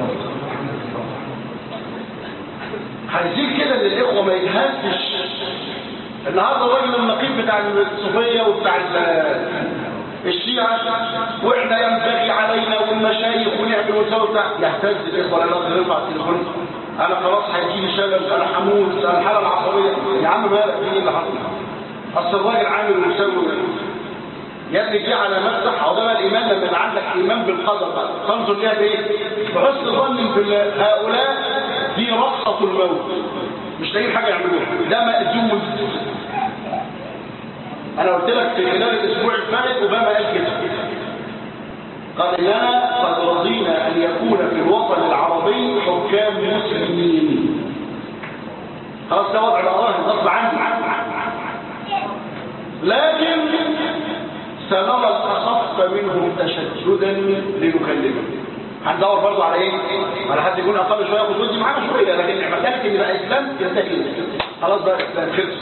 عايزين كده ان الاخوه ما يتهزش النهارده الراجل النقيب بتاع الصوفيه وبتاع ال- الشيعة واحنا ينبغي علينا والمشايخ ونعمل ونسوي بتاع يهتز الاخوه لان اقدر يرفع التليفون انا خلاص هيجي لي شلل انا هموت انا الحاله العصبيه يا عم مالك ايه اللي حصل؟ اصل الراجل عامل ومسوي يا ابني دي علامات صح هو ده بقى الايمان لما يبقى عندك ايمان بالقدر بقى تنظر ليها بايه؟ بحسن ظن بالله هؤلاء دي رقصه الموت مش لاقيين حاجه يعملوها ده مأجوز انا قلت لك في خلال الاسبوع الفائت اوباما قال كده قال اننا قد رضينا ان يكون في الوطن العربي حكام مسلمين خلاص ده وضع الأراهن غصب عني لكن سنرى الأخف منهم تشددا لنكلمه هندور برضه على ايه؟ على حد يكون اقل شويه ياخد ودي معانا شويه لكن لما تكتب يبقى اسلام ينتهي خلاص بقى اسلام خلص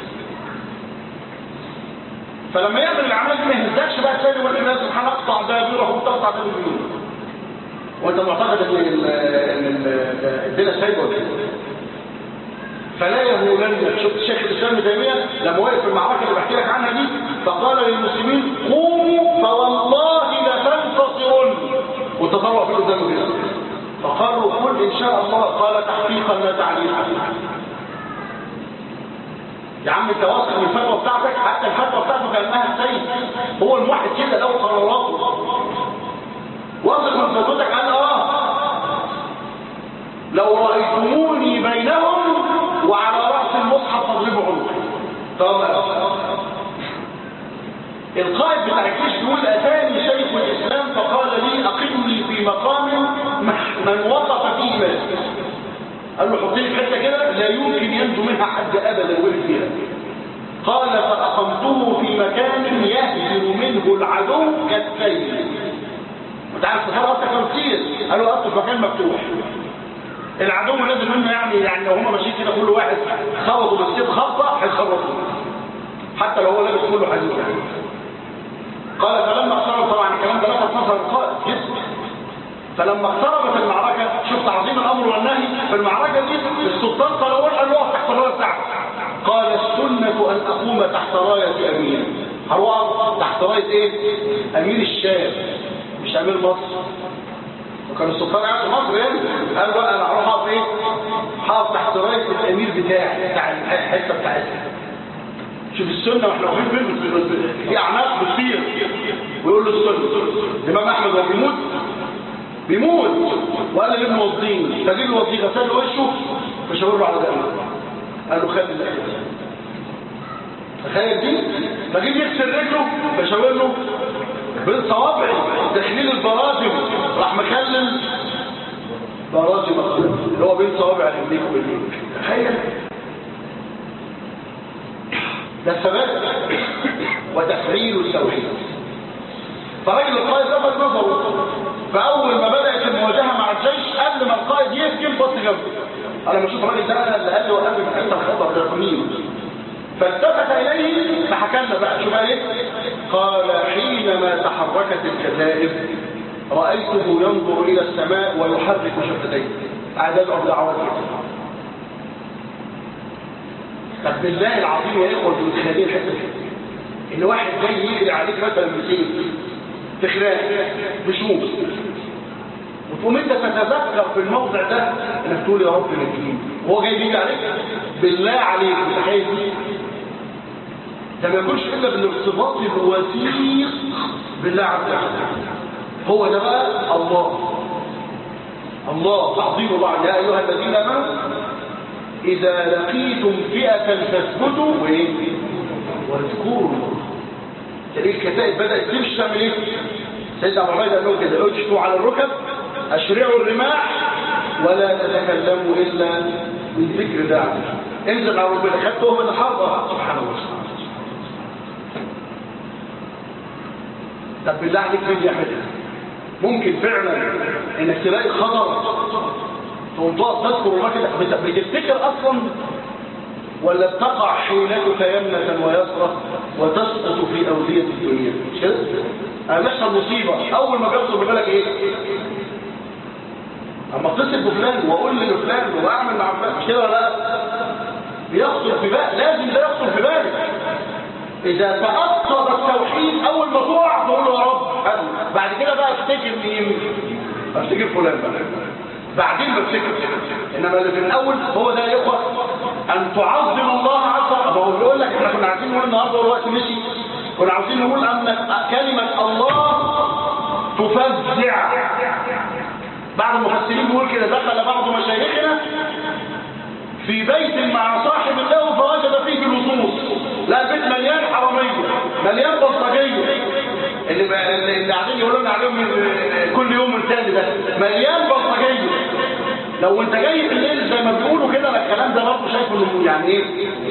فلما يعمل الاعمال دي ما يهزكش بقى تلاقي وانت الناس سبحان اقطع دابره وتقطع دابره وانت معتقد ان ال- ان ال- الدنيا سايبه ولا إيه؟ فلا يهولن شفت شيخ الاسلام ابن تيميه لما وقف في المعركه اللي بحكي لك عنها دي فقال للمسلمين قوموا فوالله لتنتصرن والتطوع في قدامه كده فقالوا قل ان شاء الله قال تحقيقا لا تعليقا يا عم انت واثق من الفتوى بتاعتك حتى الفتوى بتاعته كانها سيد هو الواحد كده له قراراته واثق من فتوتك قال اه لو رايتموني بينهم وعلى راس المصحف تضربوا عنقي طبعا القائد بتاع الجيش بيقول اتاني شيخ الاسلام فقال لي اقمني في مقام من وقف فيه مات قال له حط لي حته كده لا يمكن ينجو منها حد ابدا وقف فيها قال فاقمته في مكان يهجر منه العدو كالسيل انت عارف السفاره اصلا كتير قالوا اصل في مكان مفتوح العدو لازم منه يعني يعني لو هم ماشيين كده كل واحد خبطوا بالسيف خبطه هيخبطوا حتى لو هو لابس كله حديد يعني قال فلما اقترب طبعا الكلام ده لفت نظر القائد جدا فلما اقتربت المعركة شوف تعظيم الأمر والنهي في المعركة دي السلطان قال قال له اقف تحت الراية بتاعته قال السنة أن أقوم تحت راية أمير هروح تحت راية إيه؟ أمير الشام مش أمير مصر وكان السلطان قاعد في مصر يعني قال له أنا هروح أقف إيه؟ هقف تحت راية الأمير بتاعي بتاع الحتة بتاعتي شوف السنة واحنا واقفين فين في أعناق بتصير ويقول له السنة الإمام أحمد وهو بيموت بيموت وقال لابن وضين فجيب له وضين غسل له وشه فشاور له على دقنه قال له خلي الأكل تخيل دي فجيب يغسل رجله فشاور له بين صوابعي تخليل البراجم راح مخلل براجم اللي هو بين صوابع رجليك ورجليك تخيل ده الثبات وتفعيل التوحيد فراجل القائد لفت نظره فاول ما بدات المواجهه مع الجيش قبل ما القائد يهجم بص جنبه انا لما اشوف الراجل ده انا اللي قال لي وقفني في حته الخطر ده مين فالتفت اليه فحكى لنا بقى شو بقى ايه قال حينما تحركت الكتائب رايته ينظر الى السماء ويحرك شفتيه قاعد يدعو بدعوات طب بالله العظيم يا اخوه انتوا متخيلين الحته دي ان واحد جاي يجري عليك مثلا بسيف في خلاف بشوف وتقوم انت تتذكر في الموضع ده انك تقول يا رب نجيني وهو جاي يجي عليك بالله عليك متخيل دي ده ما يكونش الا بالارتباط الوثيق بالله عز وجل هو ده بقى الله الله تعظيم الله يا ايها الذين امنوا إذا لقيتم فئة فاثبتوا وإيه؟ واذكروا تلاقي الكتائب بدأت تمشي تعمل إيه؟ سيدنا أبو عبيدة قال لهم كده اجتوا على الركب أشرعوا الرماح ولا تتكلموا إلا من ذكر الله انزل على ربنا خدته من الحرب سبحان الله طب بالله عليك مين يعملها؟ ممكن فعلا انك تلاقي خطر تقوم تقف تذكر الله كده بت- بتفتكر اصلا ولا بتقع حيلتك يمنة ويسرى وتسقط في أودية الدنيا مش كده؟ أنا بيحصل مصيبة أول ما بيحصل ببالك إيه؟ أما اتصل بفلان وأقول لفلان وأعمل مع فلان مش كده ولا لا؟ بيخطر في بالك لازم ده يخطر في بالك إذا تأثر التوحيد أول ما تقع تقول له يا رب حلو. بعد كده بقى افتكر مين؟ افتكر فلان بقى بعدين بفتكر انما اللي في الاول هو ده يا اخوه ان تعظم الله عز وجل هو بيقول لك احنا كنا عايزين نقول النهارده والوقت مشي كنا عاوزين نقول ان كلمه الله تفزع بعض المفسرين بيقول كده دخل بعض مشايخنا في بيت مع صاحب الله فوجد فيه اللصوص لا البيت مليان حراميه مليان بلطجيه اللي بقى اللي قاعدين يقولوا لنا عليهم كل يوم الثاني ده مليان بلطجيه لو انت جاي بالليل زي ما بيقولوا كده انا الكلام ده برضه شايفه انه يعني ايه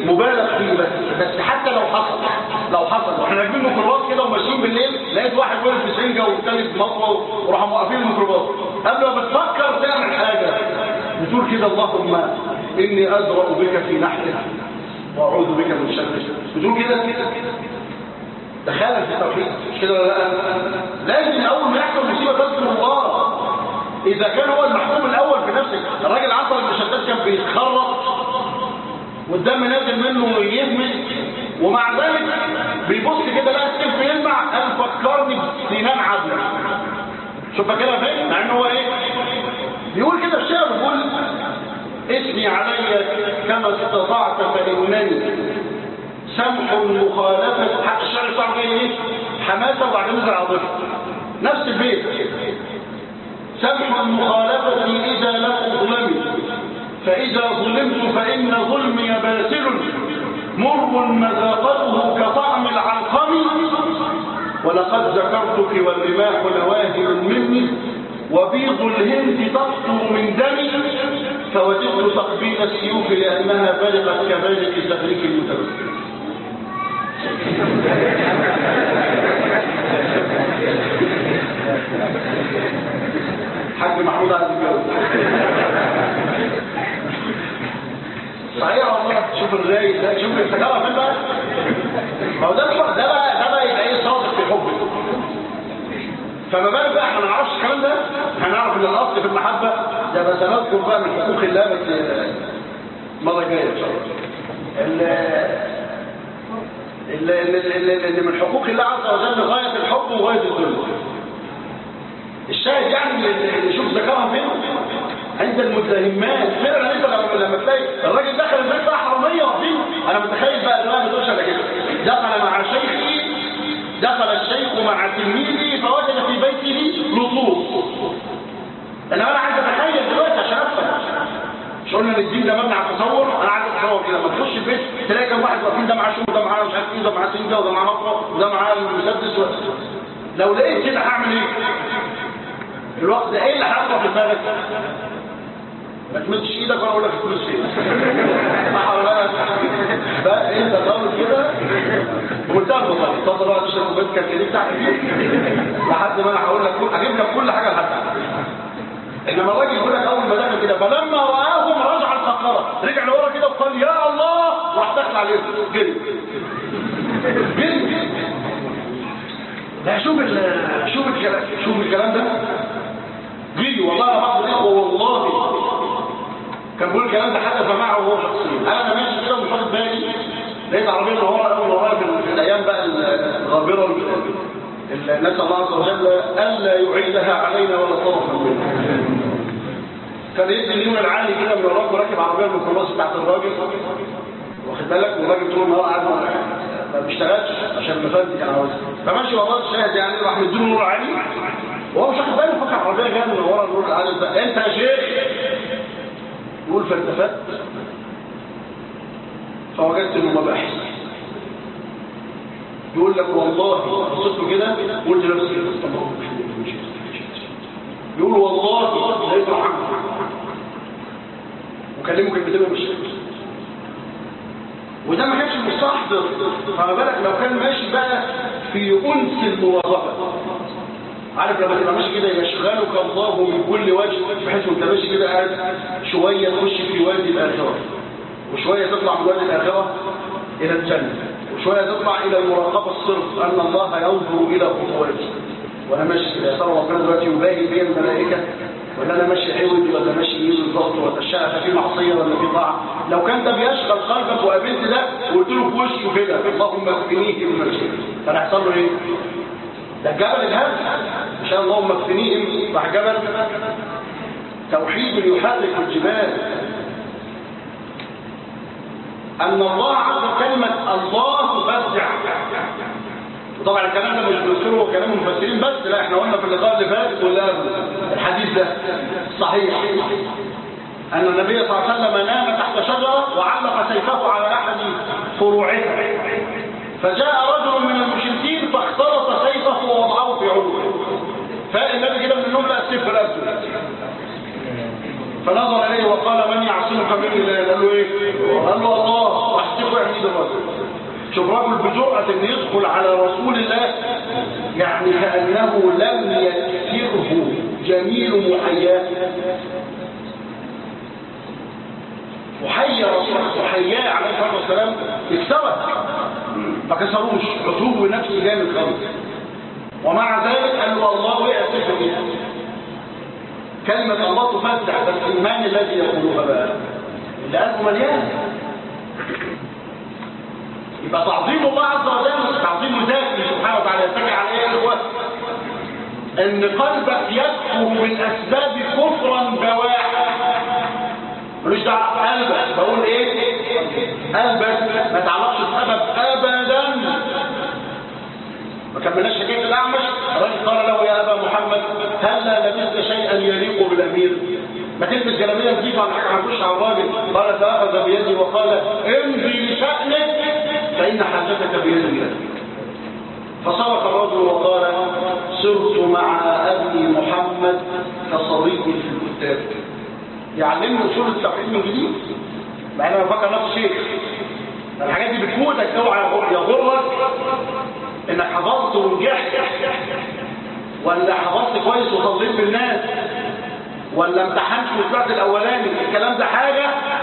مبالغ فيه بس بس حتى لو حصل لو حصل واحنا راكبين ميكروباص كده وماشيين بالليل لقيت واحد واقف في سنجه والتاني في مطوه وراحوا موقفين الميكروباص قبل ما بتفكر تعمل حاجه بتقول كده اللهم اني ازرع بك في نحلك واعوذ بك من شرك بتقول كده ده خلل في التوحيد مش كده ولا لا لازم اول ما يحصل مصيبه تذكر الله اذا كان هو المحكوم الاول في نفسك الراجل عصر بن شداد كان بيتخرط والدم نازل منه ويهمس ومع ذلك بيبص كده لقى السيف بيلمع قال فكرني بسنان عدل شوف فاكرها فين مع ان هو ايه بيقول كده الشعر بيقول اثني علي كما استطعت فانني سمح المخالفه حق الشعر بتاعه ايه حماسه وبعدين نزل عاطفه نفس البيت سمح المخالفة إذا لم أظلم فإذا ظلمت فإن ظلمي باسل مر مذاقته كطعم العلقم ولقد ذكرتك والرماح نواهل مني وبيض الهند تقطر من دمي فوجدت تقبيل السيوف لأنها بلغت كذلك تبريك المتوسل حاج محمود عايز يتجوز صحيح والله شوف الراي ده شوف التجارة فين بقى ما هو ده بقى ده بقى ده بقى يبقى ايه صادق في حبه فما بالك بقى احنا ما نعرفش الكلام ده هنعرف ان الاصل في المحبه ده بس هنذكر بقى من حقوق الله بس المره الجايه ان شاء الله اللي من حقوق الله عز وجل غايه الحب وغايه الذل الشاهد يعني اللي يشوف ذكرها فين عند المتهمات فعلا انت لما لما تلاقي الراجل دخل البيت بقى حراميه واقفين انا متخيل بقى ان ما تقولش الا كده دخل مع شيخه دخل الشيخ مع تلميذه فوجد في بيته لصوص انا انا عايز اتخيل دلوقتي عشان افهم مش قلنا ان الدين ده مبني على التصور انا عايز اتصور كده لما تخش البيت تلاقي كم واحد واقفين ده معاه شو ده معاه مش عارف ايه ده معاه سنجه وده معاه مطوه وده معاه المسدس و... لو لقيت كده هعمل ايه الوقت ده ايه اللي هيحصل في دماغك ما تمدش ايدك وانا اقول لك تمدش ايدك صح ولا لا بقى انت ضابط كده بمنتهى البساطه اتفضل بقى تشرب كوبايه كركديه بتاعتك لحد ما انا هقول لك كل هجيب لك كل حاجه لحد انما الراجل يقول لك اول ما دخل كده فلما راهم رجع القهقره رجع لورا كده وقال يا الله وراح داخل عليهم جري جري لا شوف شوف الكلام شوف الكلام ده جري والله انا بعض الاخوه والله كان بيقول الكلام ده حدث معه هو شخصيا انا ماشي كده ومش واخد بالي لقيت عربيه من ورا اول ورايا في الايام بقى الغابره اللي نسال الله عز وجل الا يعيدها علينا ولا طرفا منها كان يدي اليوم العالي كده من وراك وراكب عربيه الميكروباص بتاعت الراجل واخد بالك والراجل طول النهار قاعد ما بيشتغلش عشان المفندي كان عاوزها فماشي والله الشاهد يعني راح مديله نور عالي وهو مش واخد باله فكر عربيه جايه من ورا النور العالي ده انت يا شيخ يقول فالتفت فوجدت انه مباحث يقول لك والله بصيت له كده قلت لنفسي يقول والله لقيت رحمه وكلمه كلمتين ومشي وده ما كانش مستحضر فما بالك لو كان ماشي بقى في انس المراقبه عارف لما تبقى ماشي كده يشغلك الله من كل وجه بحيث انت ماشي كده قاعد شويه تخش في وادي الاخره وشويه تطلع من وادي الاخره الى الجنه وشويه تطلع الى المراقبه الصرف ان الله ينظر الى خطواتي وانا ماشي كده يا ترى ربنا دلوقتي يباهي بين الملائكه ولا انا ماشي عوج ولا ماشي ايه بالظبط ولا الشقه في معصيه ولا في طاعه لو كان ده بيشغل قلبك وقابلت ده وقلت له في وشه كده اللهم اكفنيه من الشرك كان هيحصل له ايه؟ ده الجبل الهز ان شاء اللهم اكفنيهم راح جبل توحيد يحرك الجبال ان الله عز كلمه الله فزع طبعا الكلام ده مش بنذكره كلام المفسرين بس لا احنا قلنا في اللقاء اللي فات ولا الحديث ده صحيح ان النبي صلى الله عليه وسلم نام تحت شجره وعلق سيفه على احد فروعها فجاء رجل من المشركين فاختلط سيفه ووضعه في عنقه فالنبي كده من النوم لقى السيف في رقبته فنظر اليه وقال من يعصمك من الله قال له ايه قال له الله راح السيف وقع شوف رجل بجرأة ان يدخل على رسول الله يعني كأنه لم يكسره جميل محياه محيا رسول الله محياه عليه الصلاة والسلام اكسره ما كسروش عتوب نفسي جامد خالص ومع ذلك قال له الله وقع سفر فيها كلمة الله تفتح بس الإيمان الذي يقولها بقى اللي قلبه مليان يبقى تعظيم الله عز وجل تعظيم ذاته سبحانه وتعالى يتكي على ايه يا اخوان ان قلبك يكفر من اسباب كفرا بواحا ملوش دعوه قلبك بقول ايه قلبك ما تعرفش السبب ابدا ما كملناش حكايه الاعمش الراجل قال له يا ابا محمد هلا لبست شيئا يليق بالامير ما تلبس جلابيه نظيفه عن حاجه هنخش على الراجل قال فاخذ بيدي وقال امضي لشانك فان حاجتك بيد الله فصرف الرجل وقال سرت مع ابي محمد كصبي في الكتاب يعلمني اصول التوحيد من جديد مع ان انا بفكر نفسي شيخ الحاجات دي بتفوتك اوعى يغرك انك حفظت ونجحت ولا حفظت كويس وصليت بالناس ولا امتحنت وطلعت الاولاني الكلام ده حاجه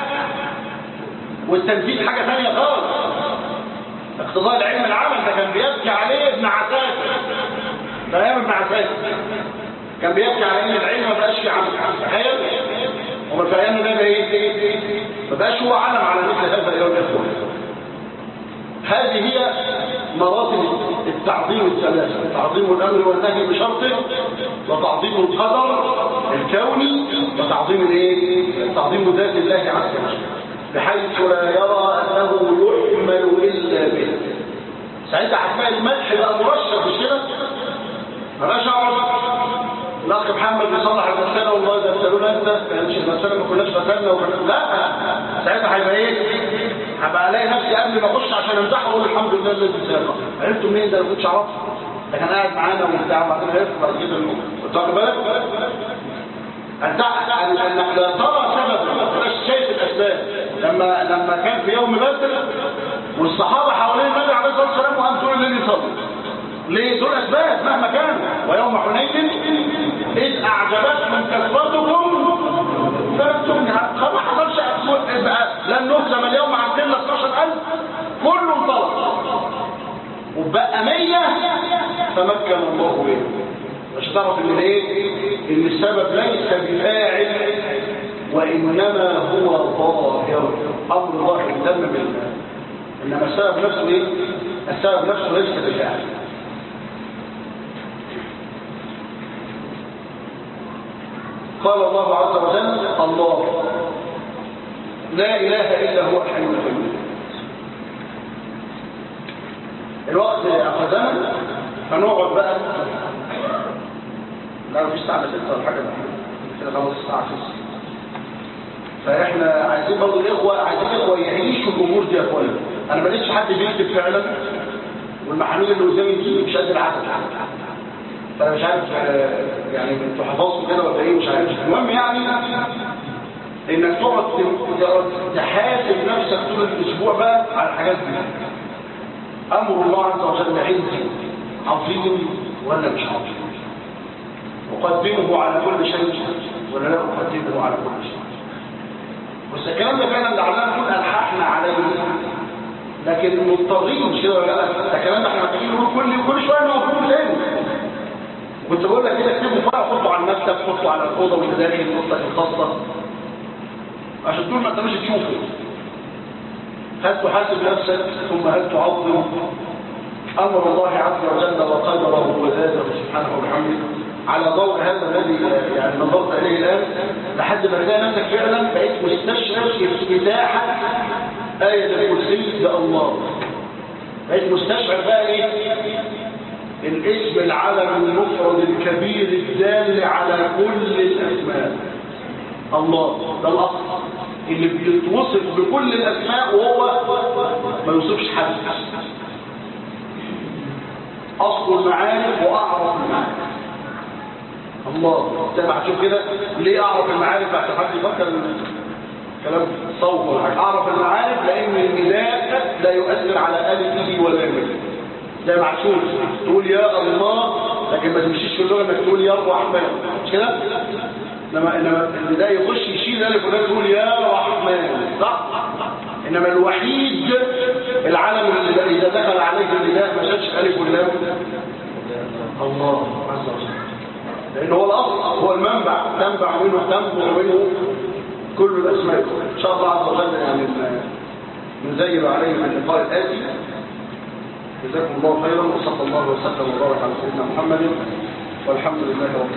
والتنفيذ حاجه ثانيه خالص اقتضاء العلم العمل ده كان بيبكي عليه ابن عساكر ده ايام ابن عساكر كان بيبكي على ان العلم ما بقاش في عمل تخيل وما في ايامنا ده ايه ما بقاش هو علم على مثل هذا اليوم يا اخوان هذه هي مراتب التعظيم الثلاثة تعظيم الأمر والنهي بشرطه وتعظيم القدر الكوني وتعظيم الايه تعظيم ذات الله عز وجل بحيث لا يرى أنه يحمل إلا به ساعتها هتلاقي المدح بقى مرشح مش كده مبقاش اقعد الاخ محمد بيصلح المساله والله ده سالونا انت مش المساله ما كناش غسلنا وكنا لا ساعتها هيبقى ايه هبقى الاقي نفسي قبل ما اخش عشان امدحه اقول الحمد لله الذي سابق عرفتوا منين ده ما كنتش اعرفه ده كان قاعد معانا وبتاع وبعدين عرفت بعد كده انه كنت واخد بالك انك لا ترى سبب ما تبقاش شايف الاسباب لما لما كان في يوم بدر والصحابه حوالين النبي عليه الصلاه والسلام وقام طول الليل يصلي ليه دول اسباب مهما كان ويوم حنين اذ اعجبتكم كثرتكم فانتم خلاص ما حصلش بقى لن نهزم اليوم عندنا 12000 كله انطلق وبقى 100 تمكن الله به مش تعرف ان ايه ان السبب ليس بفاعل وانما هو ظاهر امر ظاهر تم بالله انما السبب نفسه ايه السبب نفسه ليس بفاعل قال الله عز وجل الله لا اله الا هو الحي القيوم الوقت اخذنا فنقعد بقى لا مفيش ساعه 6 ولا حاجه كده خلاص الساعه 6 فاحنا عايزين برضه الاخوه عايزين الاخوه يعيشوا الامور دي يا اخوانا انا ما لقيتش حد بيكتب فعلا والمحامين اللي قدامي دي مش قد العدد فانا مش عارف يعني انتوا حفظتوا كده ولا ايه مش عارف المهم يعني انك تقعد تحاسب نفسك طول الاسبوع بقى على الحاجات دي امر الله عز وجل عندي عظيم ولا مش عظيم اقدمه على كل شيء ولا لا اقدمه على كل شيء بس الكلام ده فعلا لعلنا نكون الححنا عليه لكن مضطرين مش كده ولا لا ده الكلام ده احنا محتاجين نقول كل كل شويه نقف نقول تاني كنت بقول لك كده اكتبوا بقى حطوا على المكتب حطوا على الاوضه وانت داخل اوضتك الخاصه عشان طول ما انت مش تشوفه هل تحاسب نفسك ثم هل تعظم امر الله عز وجل وقدره وذاته سبحانه وبحمده على ضوء هذا الذي يعني نظرت اليه الان لحد ما تلاقي نفسك فعلا بقيت مستشعر افتتاحك آية الكرسي ده الله بقيت مستشعر بقى ايه الاسم العلم المفرد الكبير الدال على كل الاسماء الله ده الاصل اللي بيتوصف بكل الاسماء وهو ما يوصفش حد اصل المعارف واعرف المعارف الله تبع شوف كده ليه اعرف المعارف بعد حد يفكر كلام صوت ولا حاجه اعرف المعارف لان النداء لا يؤثر على الفه ولامك زي معشوش تقول يا الله لكن ما تمشيش في اللغه انك تقول يا الرحمن مش كده انما انما اللي ده يخش يشيل الف ولام تقول يا رحمن صح انما الوحيد العالم اللي اذا دخل عليه النداء ما شافش الف ولام الله عز وجل لان هو الاصل هو المنبع تنبع منه تنبع منه كل الاسماء ان شاء الله عز وجل يعني نزيل عليه من اللقاء الاتي جزاكم الله خيرا وصلى الله وسلم وبارك على سيدنا محمد والحمد لله رب